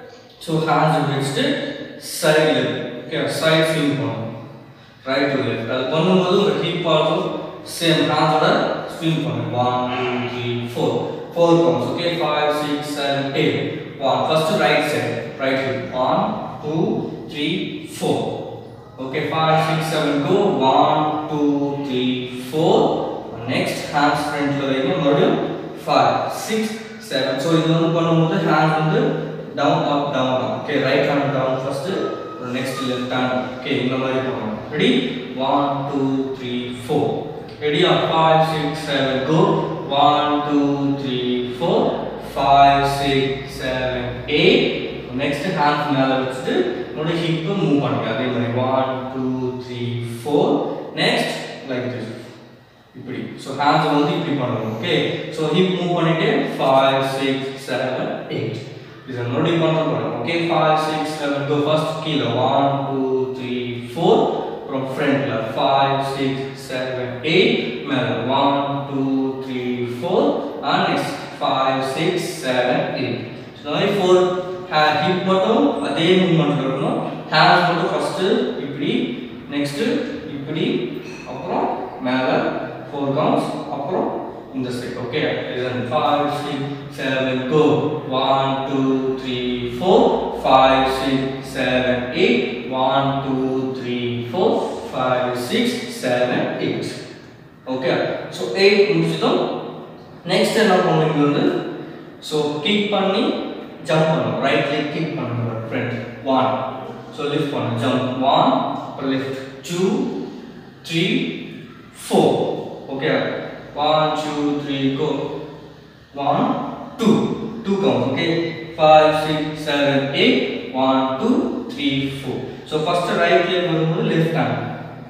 So hands வச்சுட்டு side leg. Okay. Side swing பண்ணும். Right to left. அது பண்ணும்போது உங்க hip also same hands ஓட swing பண்ணும். One, two, three, four. four counts. Okay, five, six, seven, eight. One. First right side, right hip. One, two, three, four. Okay, five, six, seven. Go. One, two, three, four. Next hands front ல வைங்க மறுபடியும் five, six, seven. So இது வந்து பண்ணும்போது hands வந்து down, up, down, down. Okay, right hand down first. Next left hand. Okay, இந்த மாதிரி பண்ணணும். Ready? One, two, three, four. Ready? On five, six, seven. Go. One, two, three, four, five, six, seven, eight. Next hands மேல வச்சுட்டு உங்களோட hip move பண்ணுங்க அதே மாதிரி one two three four next like this இப்படி ஸோ ஹேண்ட்ஸ் வந்து இப்படி பண்ணணும் ஓகே ஸோ ஹிப் மூவ் பண்ணிட்டு ஃபைவ் சிக்ஸ் செவன் எயிட் இது மறுபடியும் பண்ணுற பாருங்க okay five six seven go first கீழே ஒன் டூ த்ரீ ஃபோர் அப்புறம் ஃப்ரண்ட்ல ஃபைவ் சிக்ஸ் செவன் எயிட் மேலே one two three four and next five six seven eight so இந்த மாதிரி ஃபோர் ஹிப் மட்டும் அதே மூவ்மெண்ட் இருக்கணும் ஹேண்ட்ஸ் மட்டும் ஃபர்ஸ்ட் இப்படி நெக்ஸ்ட் இப்படி அப்புறம் மேலே ஃபோர் கவுண்ட்ஸ் அப்புறம் இந்த சைட் ஓகே இதன் five six seven go one two three four five six seven eight one two three four five six seven eight okay so eight முடிச்சதும் நெக்ஸ்ட் என்ன பண்ணுங்க வந்து ஸோ கிக் பண்ணி ஜம்ப் பண்ணணும் right leg kick பண்ணுங்க front one so lift பண்ணு jump one அப்புறம் lift two three four okay one two three go one two two count okay five six seven eight one two three four so first right leg வரும்போது left hand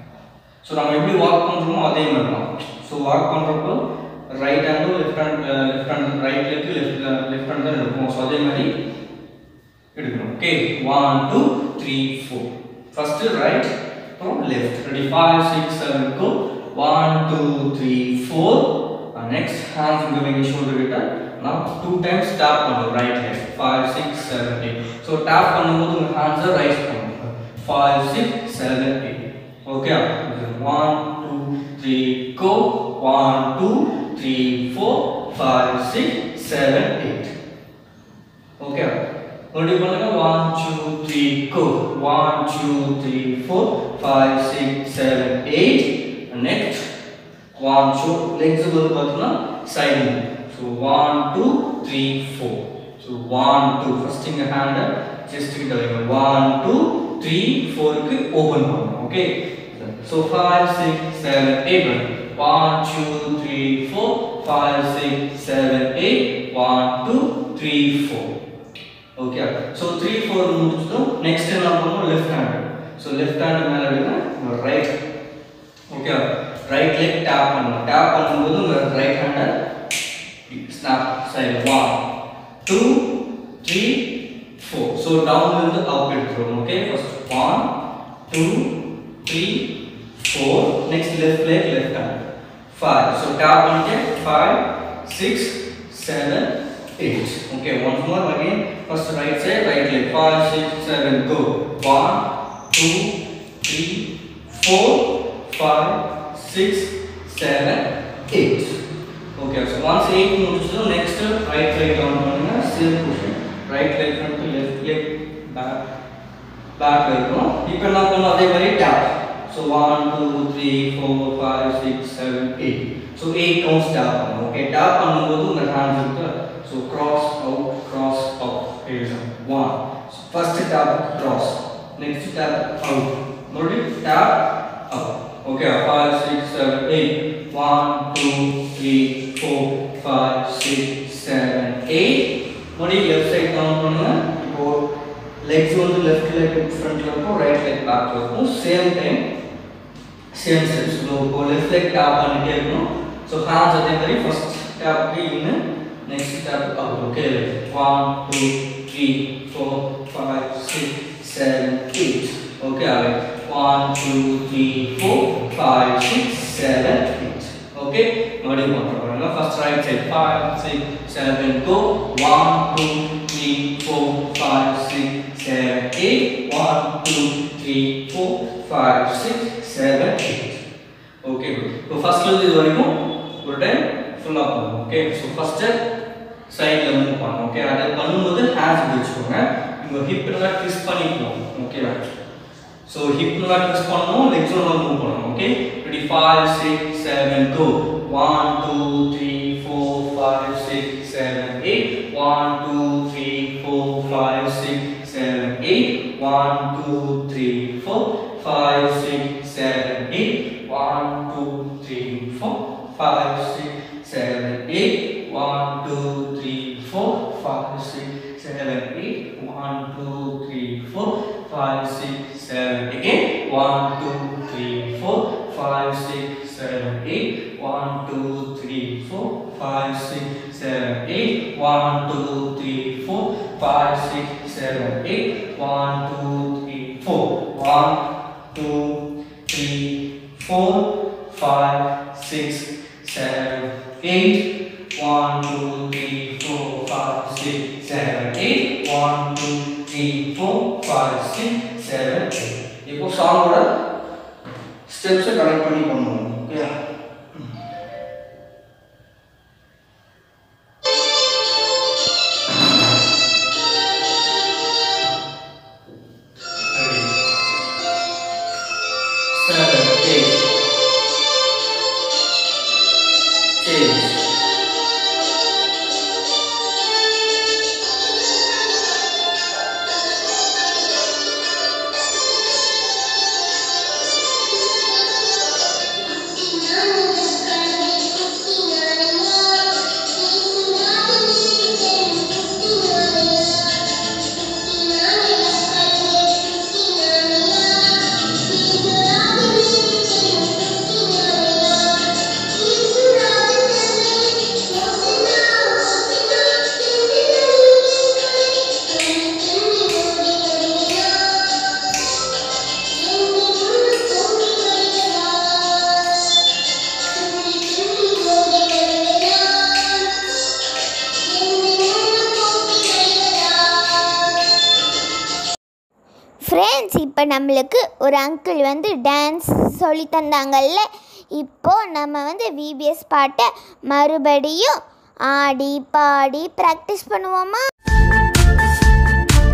so நம்ம எப்படி walk பண்ணுறோமோ அதே மாதிரி தான் so walk பண்ணுறப்போ right ஹேண்டும் left hand left hand right leg left left hand தான் இருக்கும் ஸோ அதே மாதிரி எடுக்கணும் okay one two three four first right அப்புறம் left ready five six seven go one two three four next hands இங்கே வைங்க ஷோல்டர் கிட்ட நான் டூ டைம்ஸ் டேப் பண்ணுவோம் right left five six seven eight so tap பண்ணும்போது உங்கள் ஹேண்ட்ஸை raise பண்ணுவோம் five six seven eight okay one two three go one two three four five six seven eight okay மறுபடியும் பண்ணுங்க one two three go one two three four five six seven eight next one two legs வந்து பார்த்தீங்கன்னா side so one two three four so one two first இங்கே ஹேண்டை just கிட்ட வைங்க one two three ஃபோருக்கு open பண்ணணும் okay so five six seven eight one two three four five six seven eight one two three four okay so three four முடிச்சதும் next என்ன பண்ணணும் left hand so left hand மேலே எடுங்க right okay right leg tap பண்ணணும் tap பண்ணும்போது உங்கள் right ஹேண்டை snap side one two three four so டவுன்லேருந்து அப் எடுத்துருவோம் okay first one two three four next left leg left hand five so tap பண்ணிட்டு five six seven eight. Okay, once more again. First right side, right leg. Five, six, seven, go. One, two, three, four, five, six, seven, eight. Okay, so once eight முடிச்சதும் next right leg down பண்ணுங்க same position. Right leg front left leg back back இருக்கும் இப்போ என்ன பண்ணணும் அதே மாதிரி tap. So one, two, three, four, five, six, seven, eight. So eight counts tap பண்ணணும். Okay, tap பண்ணும்போது உங்க hands இருக்கு So cross out, cross out. Here is one. So first tap cross. Next tap out. Modi tap out. Okay, five, six, seven, eight. One, two, three, four, five, six, seven, eight. Modi left side down பண்ணுங்க. இப்போ legs வந்து left leg front ல இருக்கும், right leg back ல இருக்கும். Same time, same steps. So இப்போ left leg tap பண்ணிட்டே இருக்கணும். So hands அதே மாதிரி first tap in next step up okay one two three four five six seven eight okay alright one two three four five six seven eight okay மறுபடியும் பண்ணுறோம் first right side five six seven go one two three four five six seven eight one two three four five six seven eight okay good இப்போ ஃபர்ஸ்ட்ல இருந்து இது வரைக்கும் ஒரு time ஃபுல்லா பண்ணுவோம் ஓகே ஸோ ஃபர்ஸ்ட் சைடில் மூவ் பண்ணணும் ஓகே அதை பண்ணும்போது ஹேண்ட்ஸ் வச்சுக்கோங்க உங்கள் ஹிப் நல்லா ட்விஸ்ட் பண்ணிக்கணும் ஓகேவா ஸோ ஹிப் நல்லா ட்விஸ்ட் பண்ணணும் லெக்ஸ் நல்லா மூவ் பண்ணணும் okay ready five six seven go one two three four five six seven eight one two three four five six seven eight one two three four five six seven eight one two three four five, six, seven, eight. One, two, three, four, five, six, seven, eight. One, two, three, four, five, six, seven. Again. One, two, three, four, five, six, seven, eight. One, two, three, four, five, six, seven, eight. One, two, three, four, five, six, seven, eight. One, two, three, four. One, two, three, four, five, six, seven, eight. One, two, three, four, five, six, seven, eight. One, two, three, four, five, six, seven, eight. இப்போ சாங்கோட ஸ்டெப்ஸை connect பண்ணி பண்ணுவோம் okay seven, eight, eight. Friends இப்போ நம்மளுக்கு ஒரு uncle வந்து dance சொல்லி தந்தாங்கல்ல இப்போ நம்ம வந்து விபிஎஸ் பாட்டை மறுபடியும் ஆடி பாடி ப்ராக்டிஸ் பண்ணுவோமா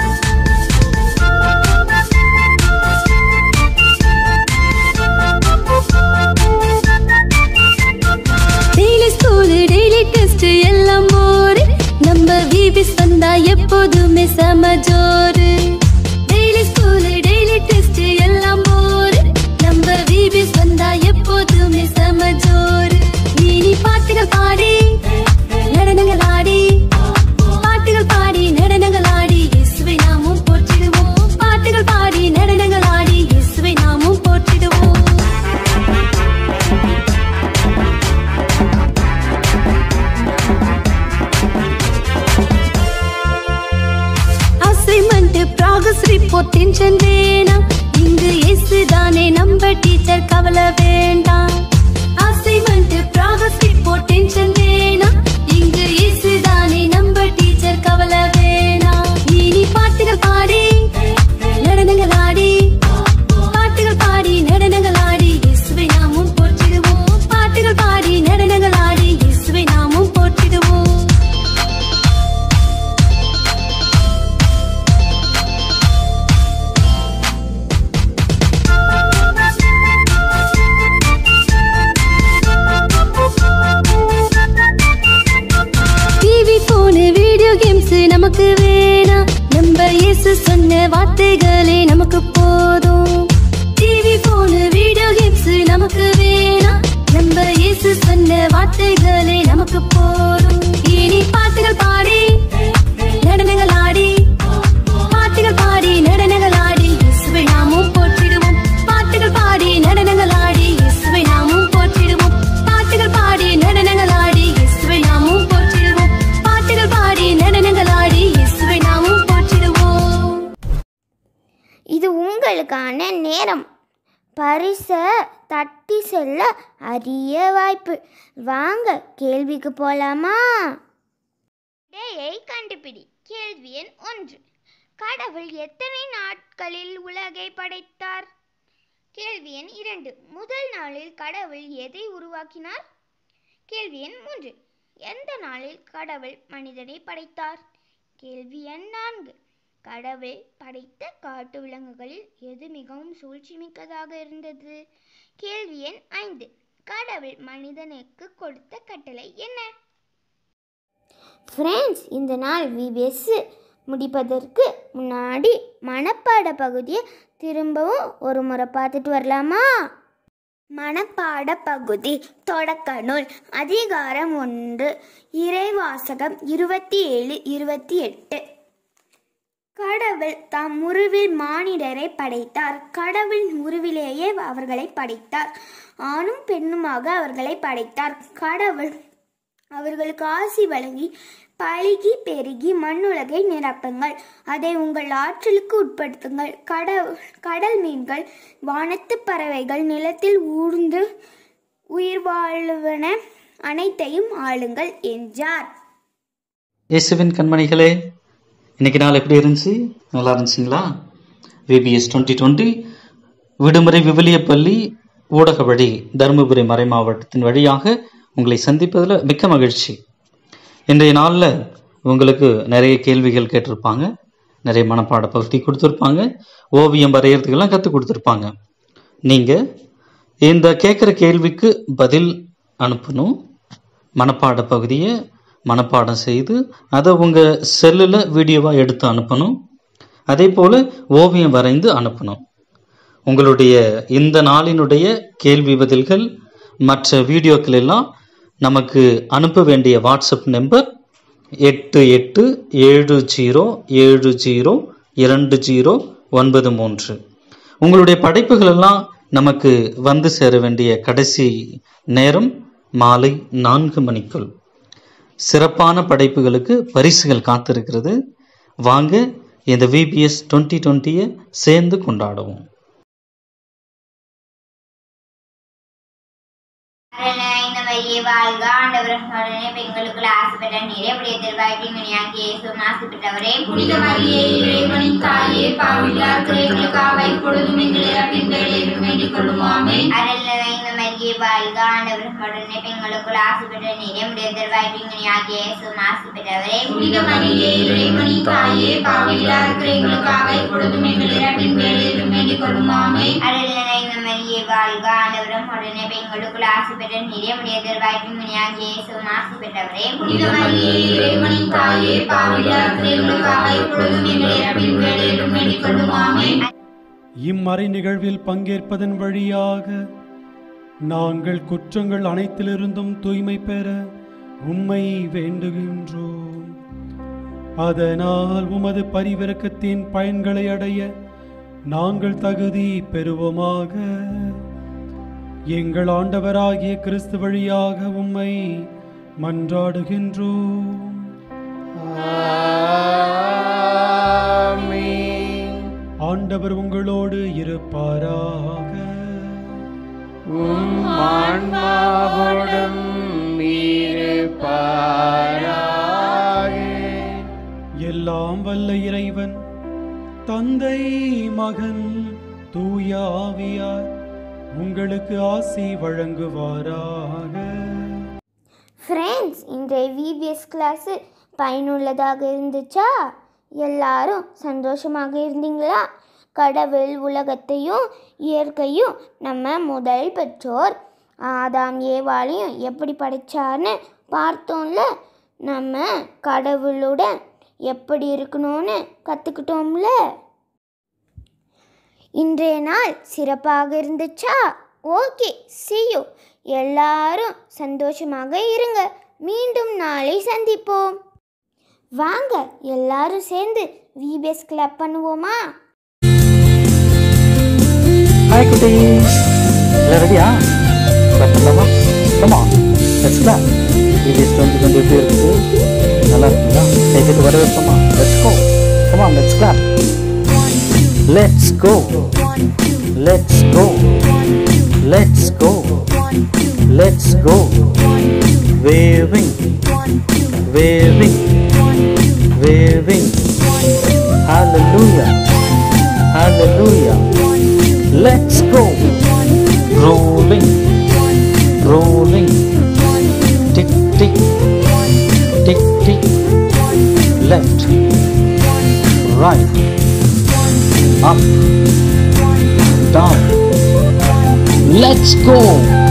எப்போதுமே செம ஜோரு டெய்லி ஸ்கூலு டெய்லி டெஸ்ட் எல்லாம் போரு நம்ம விபிஎஸ் வந்தா எப்போதுமே செம ஜோரு நீ பாட்டுகள் பாடி நடனங்கள் ஆடி பாட்டுகள் பாடி நடனங்கள் ஆடி இயேசுவை நாமும் போற்றிடுவோம் பாட்டுகள் பாடி நடனங்கள் ஆடி இயேசுவை நாமும் போற்றிடுவோம் அசைன்மெண்ட் ப்ராக்ரஸ் ரிப்போர்ட் டென்ஷன் வேணாம் இங்கு இயேசு தானே நம்ம டீச்சர் கவலை வேண்டாம் அசைன்மெண்ட் ப்ராக்ரஸ் ரிப்போர்ட் டென்ஷன் வேணாம் இங்கு இயேசு தானே நம்ம டீச்சர் கவலை வேணாம் இனி பாட்டுகள் பாடி நடனங்கள் ஆடி பாட்டுகள் பாடி நடனங்கள் ஆடி இயேசுவை நாமும் போற்றிடுவோம் பாட்டுகள் பாடி நடனங்கள் ஆடி இயேசுவை நாமும் போற்றிடுவோம் டிவி போனு வீடியோ கேம்ஸ் நமக்கு வேணாம் நம்ம இயேசு சொன்ன வார்த்தைகளே நமக்கு போதும் டிவி போனு வீடியோ கேம்ஸ் நமக்கு வேணாம் நம்ம இயேசு சொன்ன வார்த்தைகளே நமக்கு போதும் இனி பாட்டுகள் பாடி நடனங்கள் ஆடி பாட்டுகள் பாடி நடனங்கள் ஆடி இயேசுவை நாமும் போற்றிடுவோம் பாட்டுகள் பாடி நடனங்கள் ஆடி இயேசுவை நாமும் போற்றிடுவோம் பாட்டுகள் பாடி நடனங்கள் ஆடி இயேசுவை நாமும் போற்றிடுவோம் பாட்டுகள் பாடி நடனங்கள் ஆடி இயேசுவை நாமும் போற்றிடுவோம் இது உங்களுக்கான நேரம் பரிசை தட்டி செல்ல அரிய வாய்ப்பு வாங்க கேள்விக்கு போலாமா டேயை கண்டுபிடி கேள்வி எண் ஒன்று கடவுள் எத்தனை நாட்களில் உலகை படைத்தார் கேள்வி எண் இரண்டு முதல் நாளில் கடவுள் எதை உருவாக்கினார் கேள்வி எண் மூன்று எந்த நாளில் கடவுள் மனிதனை படைத்தார் கேள்வி எண் நான்கு கடவுள் படைத்த காட்டு விலங்குகளில் எது மிகவும் சூழ்ச்சி மிக்கதாக இருந்தது கேள்வி எண் ஐந்து கடவுள் மனிதனுக்கு கொடுத்த கட்டளை என்ன ஃப்ரெண்ட்ஸ் இந்த நாள் விபிஎஸ் முடிப்பதற்கு முன்னாடி மனப்பாட பகுதியை திரும்பவும் ஒரு முறை பார்த்துட்டு வரலாமா மனப்பாட பகுதி தொடக்க நூல் அதிகாரம் ஒன்று இறைவாசகம் இருபத்தி ஏழு இருபத்தி எட்டு கடவுள் தாம் உருவில் மானிடரை படைத்தார் கடவுள் உருவிலேயே அவர்களை படைத்தார் ஆணும் பெண்ணுமாக அவர்களை படைத்தார் கடவுள் அவர்களுக்கு ஆசி வழங்கி பழுகி பெருகி மண்ணுலகை நிரப்புங்கள் அதை உங்கள் ஆற்றலுக்கு உட்படுத்துங்கள் கடல் கடல் மீன்கள் வானத்து பறவைகள் நிலத்தில் ஊர்ந்து உயிர் வாழ்வன அனைத்தையும் ஆளுங்கள் என்றார் இயேசுவின் கண்மணிகளே இன்னைக்கு நாள் எப்படி இருந்துச்சு நல்லா இருந்துச்சுங்களா விபிஎஸ் டுவெண்ட்டி டுவெண்ட்டி விடுமுறை விவிலிய பள்ளி ஊடக வழி தருமபுரி மறை மாவட்டத்தின் வழியாக உங்களை சந்திப்பதில் மிக்க மகிழ்ச்சி இன்றைய நாளில் உங்களுக்கு நிறைய கேள்விகள் கேட்டிருப்பாங்க நிறைய மனப்பாட பகுதி கொடுத்துருப்பாங்க ஓவியம் வரைகிறதுக்கெல்லாம் கற்றுக் கொடுத்துருப்பாங்க நீங்கள் இந்த கேட்குற கேள்விக்கு பதில் அனுப்பணும் மனப்பாட பகுதியை மனப்பாடம் செய்து அதை உங்கள் செல்லில் வீடியோவாக எடுத்து அனுப்பணும் அதே போல் ஓவியம் வரைந்து அனுப்பணும் உங்களுடைய இந்த நாளினுடைய கேள்வி பதில்கள் மற்ற வீடியோக்கள் எல்லாம் நமக்கு அனுப்ப வேண்டிய வாட்ஸ்அப் நம்பர் எட்டு எட்டு ஏழு ஜீரோ ஏழு ஜீரோ இரண்டு ஜீரோ ஒன்பது மூன்று உங்களுடைய படைப்புகள் எல்லாம் நமக்கு வந்து சேர வேண்டிய கடைசி நேரம் மாலை நான்கு மணிக்குள் சிறப்பான படைப்புகளுக்கு பரிசுகள் காத்திருக்கிறது வாங்க இந்த விபிஎஸ் டுவெண்ட்டி டுவெண்ட்டியை சேர்ந்து கொண்டாடுவோம் இந்த வழியே வாழ்க ஆண்டவரனுடனே பெண்களுக்குள் ஆசைப்பட்ட நீரே உடைய திருவாய்ப்பின் இயேசுவும் ஆசைப்பட்டவரே புனித மரியே இறைவனின் தாயே பாவில்லாத எங்களுக்காக இப்பொழுதும் எங்களை அபிந்தேளில் வேண்டிக் கொள்ளுமாமே அருள் நிறைந்த மரியே வாழ்க ஆண்டவரனுடனே பெண்களுக்குள் ஆசைப்பட்ட நீரே உடைய திருவாய்ப்பின் இயேசுவும் ஆசைப்பட்டவரே புனித மரியே இறைவனின் தாயே பாவில்லாத எங்களுக்காக இப்பொழுதும் எங்களை அபிந்தேளில் வேண்டிக் கொள்ளுமாமே அருள் நிறைந்த மரியே வாழ்க ஆண்டவரும் உடனே பெண்களுக்குள் ஆசை பெற்ற நிறைய முடிய திருவாய்க்கும் வினையாக இயேசுவும் ஆசை பெற்றவரே புனித மரியே இறைவனின் தாயே பாவியார் எங்களுக்காக இப்பொழுதும் எங்கள் இறப்பின் வேலையிலும் வேண்டிக் கொள்ளும் ஆமென் இம்மறை நிகழ்வில் பங்கேற்பதன் வழியாக நாங்கள் குற்றங்கள் அனைத்திலிருந்தும் தூய்மை பெற உம்மை வேண்டுகின்றோம் அதனால் உமது பரிவிரக்கத்தின் பயன்களை அடைய நாங்கள் தகுதி பெறுவோமாக எங்கள் ஆண்டவராகிய கிறிஸ்து வழியாக உம்மை மன்றாடுகின்றோம் ஆண்டவர் உங்களோடு இருப்பாராக ஆன்மாவோடும் எல்லாம் வல்ல இறைவன் தந்தை மகன் தூய ஆவியார் உங்களுக்கு ஆசி வழங்குவாராக ஃப்ரெண்ட்ஸ் இன்றைய விபிஎஸ் கிளாஸு பயனுள்ளதாக இருந்துச்சா எல்லாரும் சந்தோஷமாக இருந்தீங்களா கடவுள் உலகத்தையும் இயற்கையும் நம்ம முதல் பெற்றோர் ஆதாம் ஏவாளையும் எப்படி படைச்சார்னு பார்த்தோம்ல நம்ம கடவுளுடன் எப்படி இருக்கணும்னு கற்றுக்கிட்டோம்ல இன்றைய நாள் சிறப்பாக இருந்துச்சா ஓகே see எல்லாரும் சந்தோஷமாக இருங்க மீண்டும் நாளை சந்திப்போம் வாங்க எல்லாரும் சேர்ந்து விபிஎஸ் கிளப் பண்ணுவோமா ஹாய் குட்டீஸ் எல்லாம் ரெடியா கிளாப் பண்ணலாமா கமா லெட்ஸ் கிளாப் இது டுவெண்ட்டி டுவெண்ட்டி எப்படி இருக்குது நல்லா இருக்குங்களா கைதுக்கு வரவேற்போமா let's go come on let's clap let's go let's go let's go let's go waving waving waving Hallelujah. Hallelujah. Let's go. Rolling. Rolling. Tick, tick. Tick, tick. Left. Right. Up. Down. Let's go.